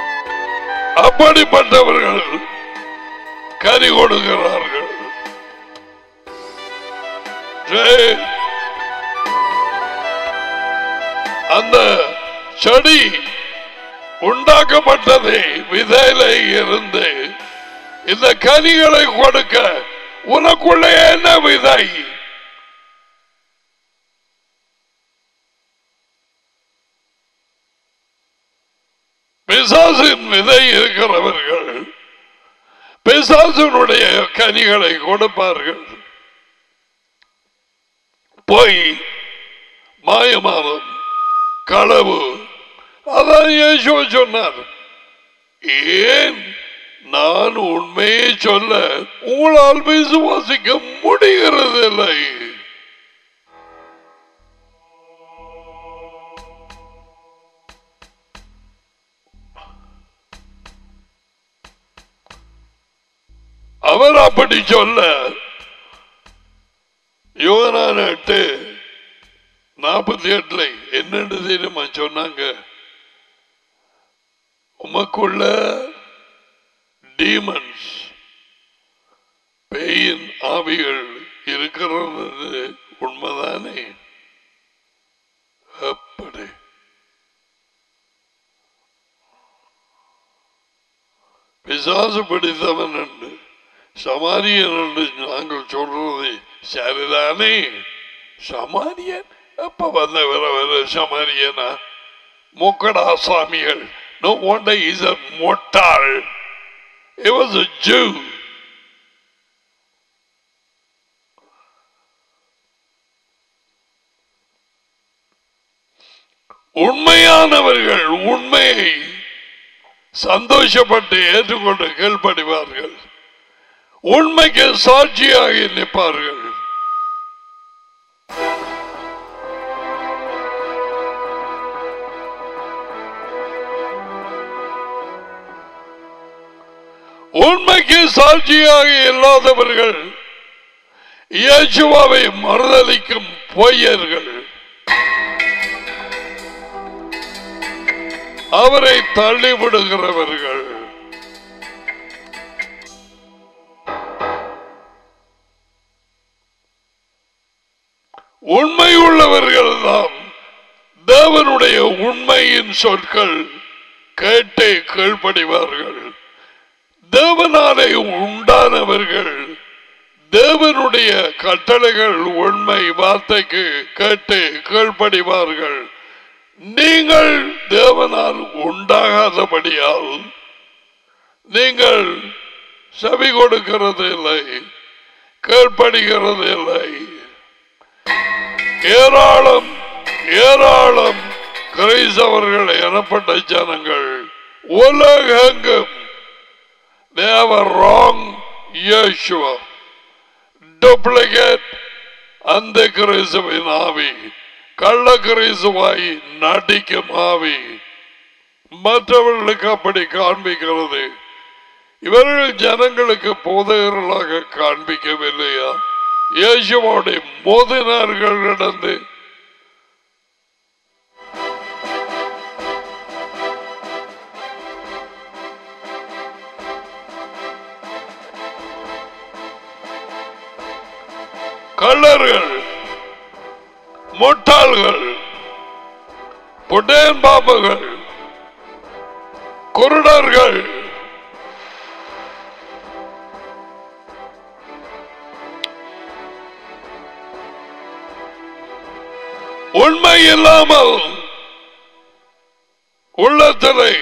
அப்படிப்பட்டவர்கள் கனி கொடுக்கிறார்கள் உண்டாக்கப்பட்டது அந்த செடி உண்டாக்கப்பட்டது விதையில இருந்து இந்த கனிகளை கொடுக்க உனக்குள்ள என்ன விதை பிசாசின் விதை இருக்கிறவர்கள் பிசாசினுடைய கனிகளை கொடுப்பார்கள் பொய் மாயமானம் களவு அதான் இயேசு சொன்னார் ஏன் நான் உண்மையை சொல்ல உங்களால் விசுவாசிக்க முடிகிறதில்லை அவர் அப்படி சொல்ல யோகனான எட்டு நாற்பத்தி எட்டுல என்னென்று தெரியுமா சொன்னாங்க உமக்குள்ள டீமன்ஸ் பேயின் ஆவிகள் இருக்கிறது உண்மைதானே அப்படி பிசாசு பிடித்தவன் என்று சமாரியன் என்று நாங்கள் சொல்றது சரிதானே சமாரியன் எப்ப வந்த வர வர சமாரியனா முக்கடா சாமிகள் No wonder he's a mortal. He was a Jew. உண்மையானவர்கள் உண்மையை சந்தோஷப்பட்டு ஏற்றுக்கொண்டு கீழ்ப்படிவார்கள் உண்மைக்கு சாட்சியாக நிற்பார்கள் உண்மைக்கு சாட்சியாக இல்லாதவர்கள் இயேசுவாவை மறுதளிக்கும் பொய்யர்கள் அவரை தள்ளிவிடுகிறவர்கள் உண்மை உள்ளவர்கள் தான் தேவனுடைய உண்மையின் சொற்கள் கேட்டே கீழ்ப்படிவார்கள் தேவனாலே உண்டானவர்கள் தேவனுடைய கட்டளைகள் உண்மை வார்த்தைக்கு கேட்டு கீழ்ப்படிவார்கள் நீங்கள் தேவனால் உண்டாகாதபடியால் நீங்கள் செவி கொடுக்கிறது இல்லை கீழ்ப்படுகிறது இல்லை ஏராளம் ஏராளம் கிரைசவர்கள் எனப்பட்ட ஜனங்கள் உலகெங்கும் they have a wrong Yeshua duplicate அந்த கிறிஸ்துவின் ஆவி கள்ள கிறிஸ்துவாய் நடிக்கும் ஆவி மற்றவர்களுக்கு அப்படி காண்பிக்கிறது இவர்கள் ஜனங்களுக்கு போதகர்களாக காண்பிக்கவில்லையா இயேசுவோட மோதினார்கள் நடந்து கள்ளர்கள் முட்டாள்கள் புட்டேன் பாம்புகள் குருடர்கள் உண்மை இல்லாமல் உள்ளத்திலே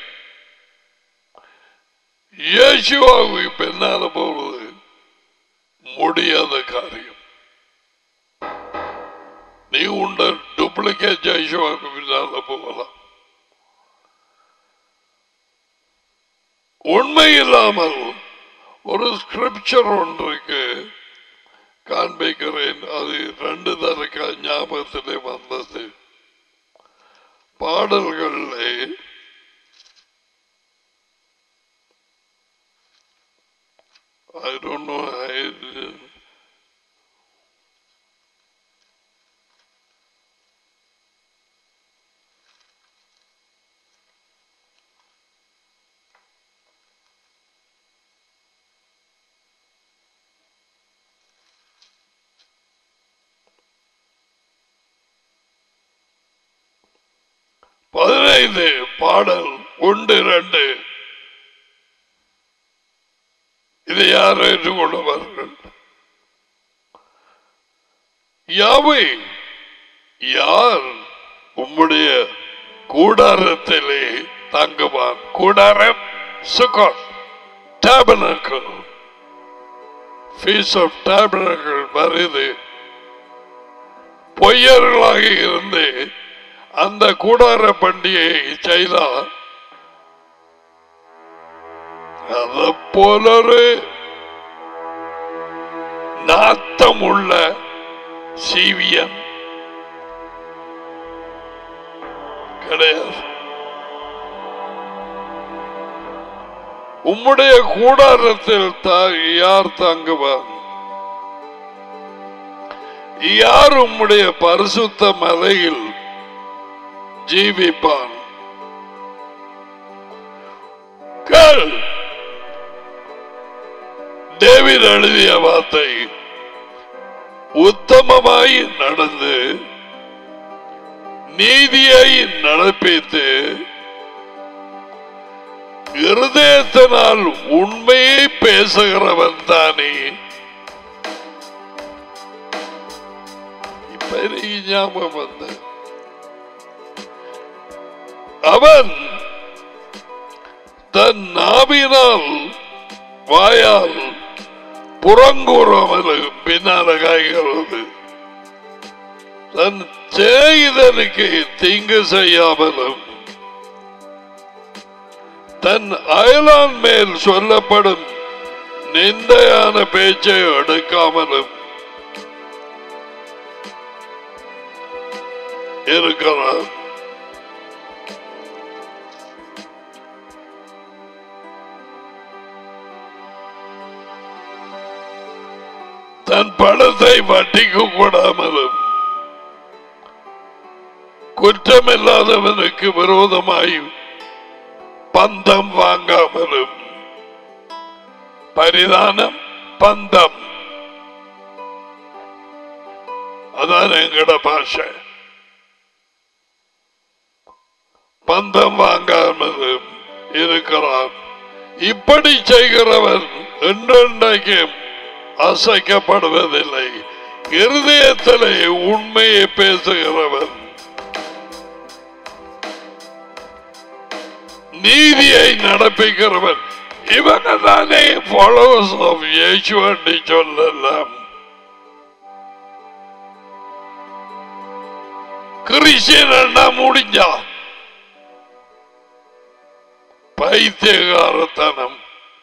இயேசுவாவுக்கு பின்னால போவது முடியாத காரியம் நீ உண்ட டூப்ளிகேட் ஜெய்சுவாக்கு பின்னால போகலாம் உண்மை இல்லாமல் ஒரு ஸ்கிரிப்சர் ஒன்றுக்கு காண்பிக்கிறேன் அது ரெண்டு தரக்க ஞாபகத்திலே வந்தது பாடல்களிலே I don't know. I, இது பாடல் ஒன்று ரெண்டு இதை யார் ஏற்றுக்கொள்வார்கள் யாவை யார் உம்முடைய கூடாரத்திலே தங்குவான் கூடாரம் சுகம் டேபனக்கல் ஃபீஸ் ஆஃப் டேபனக்கல் வருது பொய்யர்களாக இருந்து அந்த கூடார பண்டிகையை செய்தால் அதை போலொரு நாத்தம் உள்ள சீவியன் கிடையாது உம்முடைய கூடாரத்தில் தா- யார் தாங்குவார் யார் உம்முடைய பரிசுத்த மலையில் ஜீவிப்பான் கேள் டேவிட் எழுதிய வார்த்தை உத்தமமாய் நடந்து நீதியை நடப்பித்து இருதயத்தினால் உண்மையை பேசுகிறவன் தானே இப்ப எனக்கு ஞாபகம் வந்த அவன் தன் நாவினால் வாயால் புறங்கூறாமலும் பின்னால காய்கிறது தன் செய்தனுக்கு தீங்கு செய்யாமலும் தன் அயலான் மேல் சொல்லப்படும் நிந்தையான பேச்சை எடுக்காமலும் இருக்கிறார் தன் பணத்தை வட்டிக்கு கூடாமலும் குற்றமில்லாதவனுக்கு விரோதமாய் பந்தம் வாங்காமலும் பரிதானம் பந்தம் அதான் எங்கட பாஷை பந்தம் வாங்காமலும் இருக்கிறான் இப்படி செய்கிறவன் என்றென்றைக்கும் அசைக்கப்படுவதில்லை இருதயத்திலே உண்மையை பேசுகிறவன் நீதியை நடப்பிக்கிறவன் இவங்க தானே ஃபாலோவர்ஸ் ஆஃப் இயேசு என்று சொல்லலாம் கிறிஸ்டியன் முடிஞ்சா பைத்தியகாரத்தனம்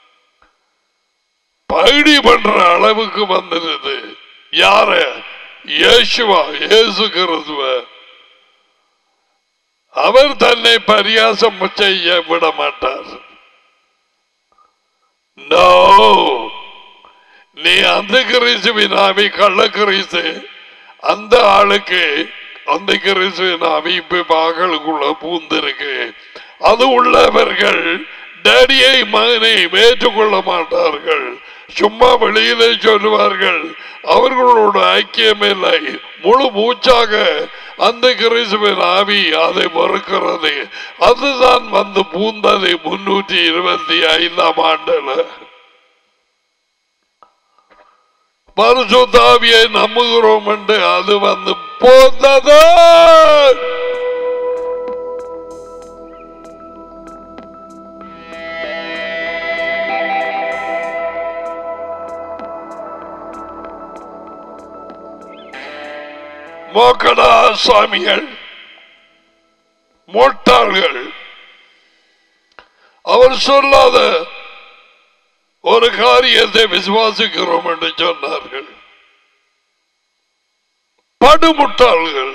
பகுடி பண்ற அளவுக்கு வந்துருது யார இயேசுவா இயேசு கிறிஸ்துவ அவர் தன்னை பரியாசம் செய்ய விட மாட்டார் நோ நீ அந்த கிறிஸ்துவின் ஆவி கள்ள கிறிஸ்து அந்த ஆளுக்கு அந்த கிறிஸ்துவின் ஆவி இப்ப மகளுக்குள்ள பூந்திருக்கு அது உள்ளவர்கள் டேடியை மகனை ஏற்றுக்கொள்ள மாட்டார்கள் சும்மா வெளியிலே சொல்லுவார்கள் அவர்களோட ஐக்கியம் இல்லை முழு மூச்சாக அந்த கிறிஸ்துவின் ஆவி அதை மறுக்கிறது அதுதான் வந்து பூந்தது முன்னூற்றி இருபத்தி ஐந்தாம் ஆண்டுல பரிசுத்தாவியை நம்புகிறோம் என்று அது வந்து போந்தது மோக்கடா சாமிகள் மோட்டாள்கள் அவர் சொல்லாத ஒரு காரியத்தை விசுவாசிக்கிறோம் என்று சொன்னார்கள் படுமுட்டாள்கள்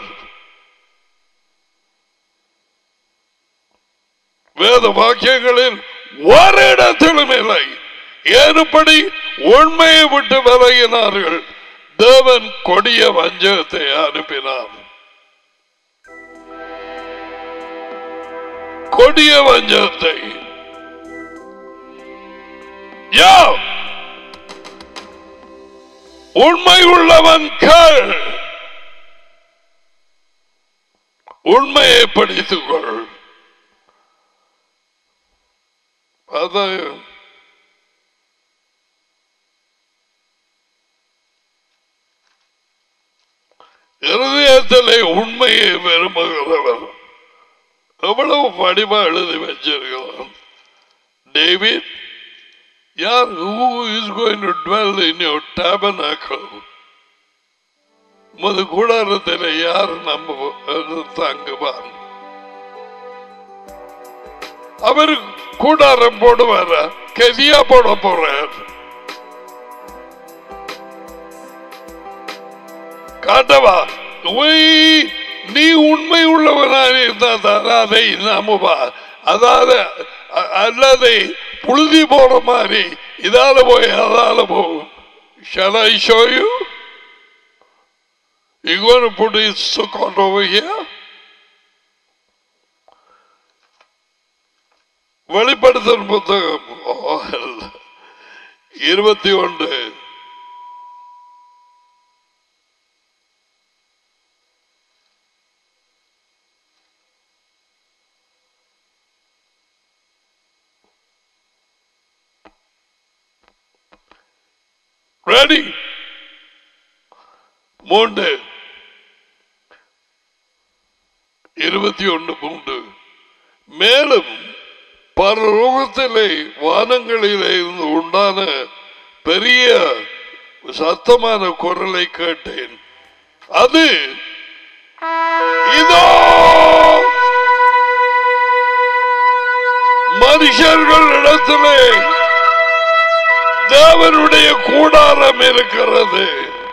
வேத வாக்கியங்களில் ஒரு இடத்திலும் இல்லை ஏறுபடி உண்மையை விட்டு விலகினார்கள் தேவன் கொடிய வஞ்சகத்தை அனுப்பினார் கொடிய வஞ்சகத்தை யா உண்மை உள்ளவன் கேள் உண்மையை படித்துக் கொள் புத்தகம் இருதயத்திலே உண்மையை விரும்புகிறவர் எவ்வளவு படிமா எழுதி வச்சிருக்கலாம் டேவிட் யார் who is going to dwell in your tabernacle உமது கூடாரத்தில் யார் நம்ம தங்குவான் அவர் கூடாரம் போடுவாரா கெதியா போட போறார் காட்டவா உய், நீ உண்மை உள்ளவனாக இருந்தால் அதை நம்புவா அதாவது அ- அல்லது புழுதி போற மாதிரி இதால போய் அதால போகும் Shall I show you? You going to put his sukkot over here? வெளிப்படுத்தல் புத்தகம் ஓ, அல்ல. இருபத்தி ஒன்று ரெடி மூன்று இருபத்தி ஒன்று மூன்று மேலும் பரலோகத்திலே வானங்களிலே இருந்து உண்டான பெரிய சத்தமான குரலை கேட்டேன் அது இதோ மனுஷர்கள் இடத்திலே தேவனுடைய கூடாரம் இருக்கிறது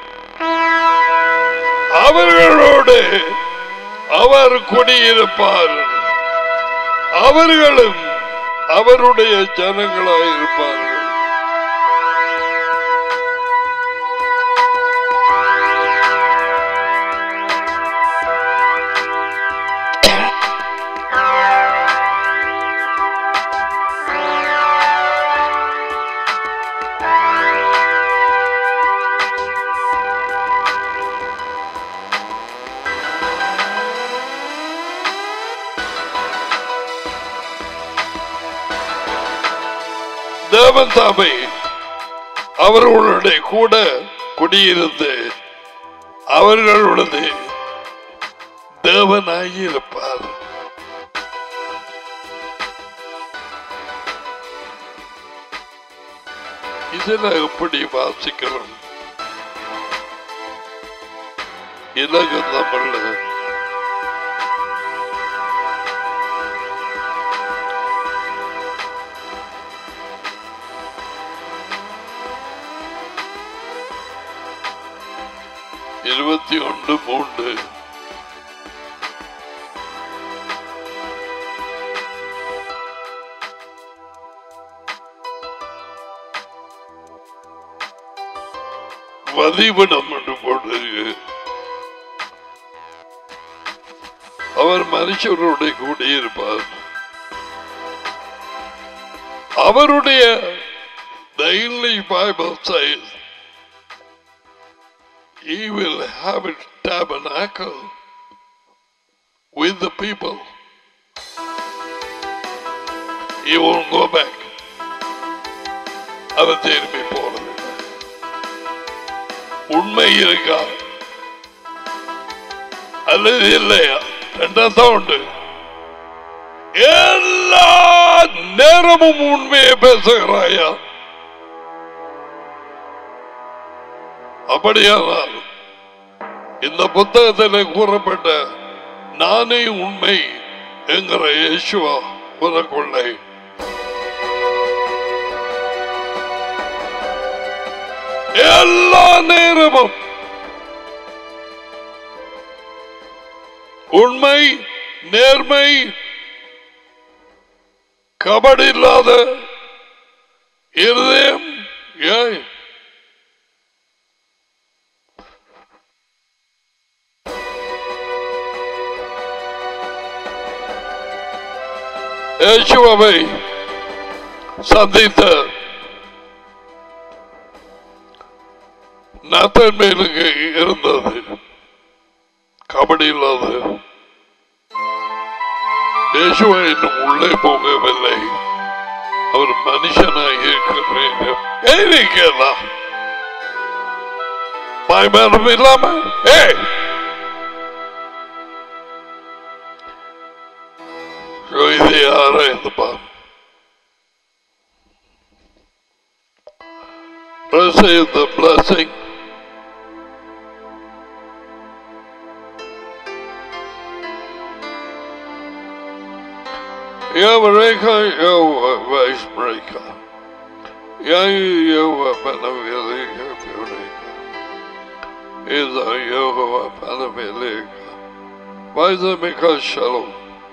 அவர்களோடு அவர் குடியிருப்பார் அவர்களும் அவருடைய ஜனங்களாயிருப்பார்கள் தேவன் தாமை அவர்களுடைய கூட குடியிருந்து அவர்களுடைய தேவனாகி இருப்பார் இதுல எப்படி வாசிக்கிறோம் இலகு தமிழ்ல இருபத்தி ஒன்று மூன்று வதிவிடம் என்று போட்டு அவர் மனுஷருடைய கூடியிருப்பார் அவருடைய the English Bible says he will have a tabernacle with the people. He won't go back. அவர் திரும்பி போறது உண்மை இருக்கா அல்லது இல்லையா ரெண்டாத்தான் உண்டு எல்லா நேரமும் உண்மையை பேசுகிறாயா அப்படியானால் இந்த புத்தகத்தில் கூறப்பட்ட நானே உண்மை என்கிற இயேசுவா உனக்குள்ளே எல்லா நேரமும் உண்மை நேர்மை கபடி இல்லாத இருதயம் ஏன் இயேசுவை சந்தித்த நாத்தன் மேலுக்கு இருந்தது கபடி இல்லாத இயேசுவை இன்னும் உள்ளே போகவில்லை அவர் மனுஷனாக இருக்க வேண்டும் இருக்கலாம் பயமரம் இல்லாம ஏ இது யாரா இந்த பாம் Receive the blessing. Yavareka, Yahweh, Vaishmareka. Yahu, Yahweh, Panavileka, Pureka. Iza, Yahweh, Panavileka. Vaizamika, Shalom.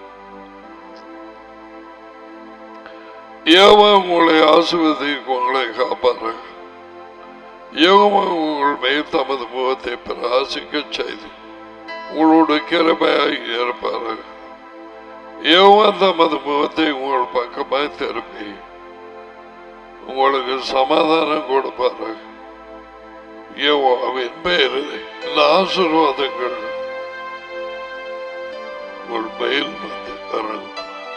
யேவா உங்களை ஆசிர்வதிக்கு உங்களை காப்பாரு யேவா உங்கள் மேல் தமது முகத்தை பிரகாசிக்க செய்து உங்களோடு கிருபையாய் இருப்பாரு யேவா தமது முகத்தை உங்கள் பக்கமாய் திருப்பி உங்களுக்கு சமாதானம் கொடுப்பாரு யேவாவின் பேரில் இந்த ஆசீர்வாதங்கள் உங்கள் மேல் வந்து இறங்கும்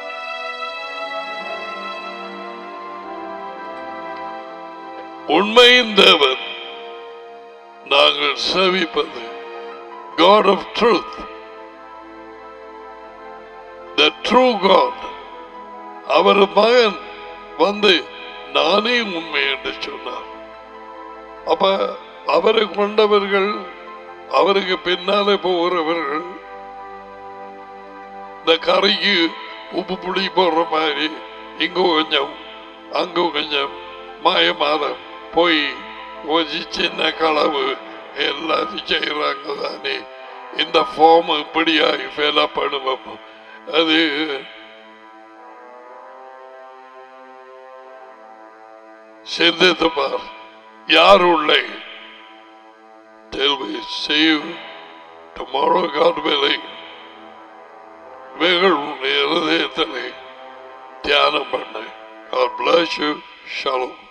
உண்மையின் தேவன் நாங்கள் சேவிப்பது God of truth the true God அவர் மகன் வந்து நானே உண்மை என்று சொன்னார் அப்ப அவரை கொண்டவர்கள் அவருக்கு பின்னாலே போகிறவர்கள் இந்த கரைக்கு உப்பு புளி போடுற மாதிரி இங்க கொஞ்சம் அங்க கொஞ்சம் மாயமாலம் போய் ஒரு சின்ன களவு எல்லாரும் செய்யறாங்க தானே இந்த ஃபார்ம் இப்படியாய் ஃபெலப்படுவோம் அது சிந்தித்து பார் யார் உள்ளே Till we see you tomorrow, God willing. இவைகள் உன் இருதயத்திலே தியானம் பண்ணு God bless you. Shalom.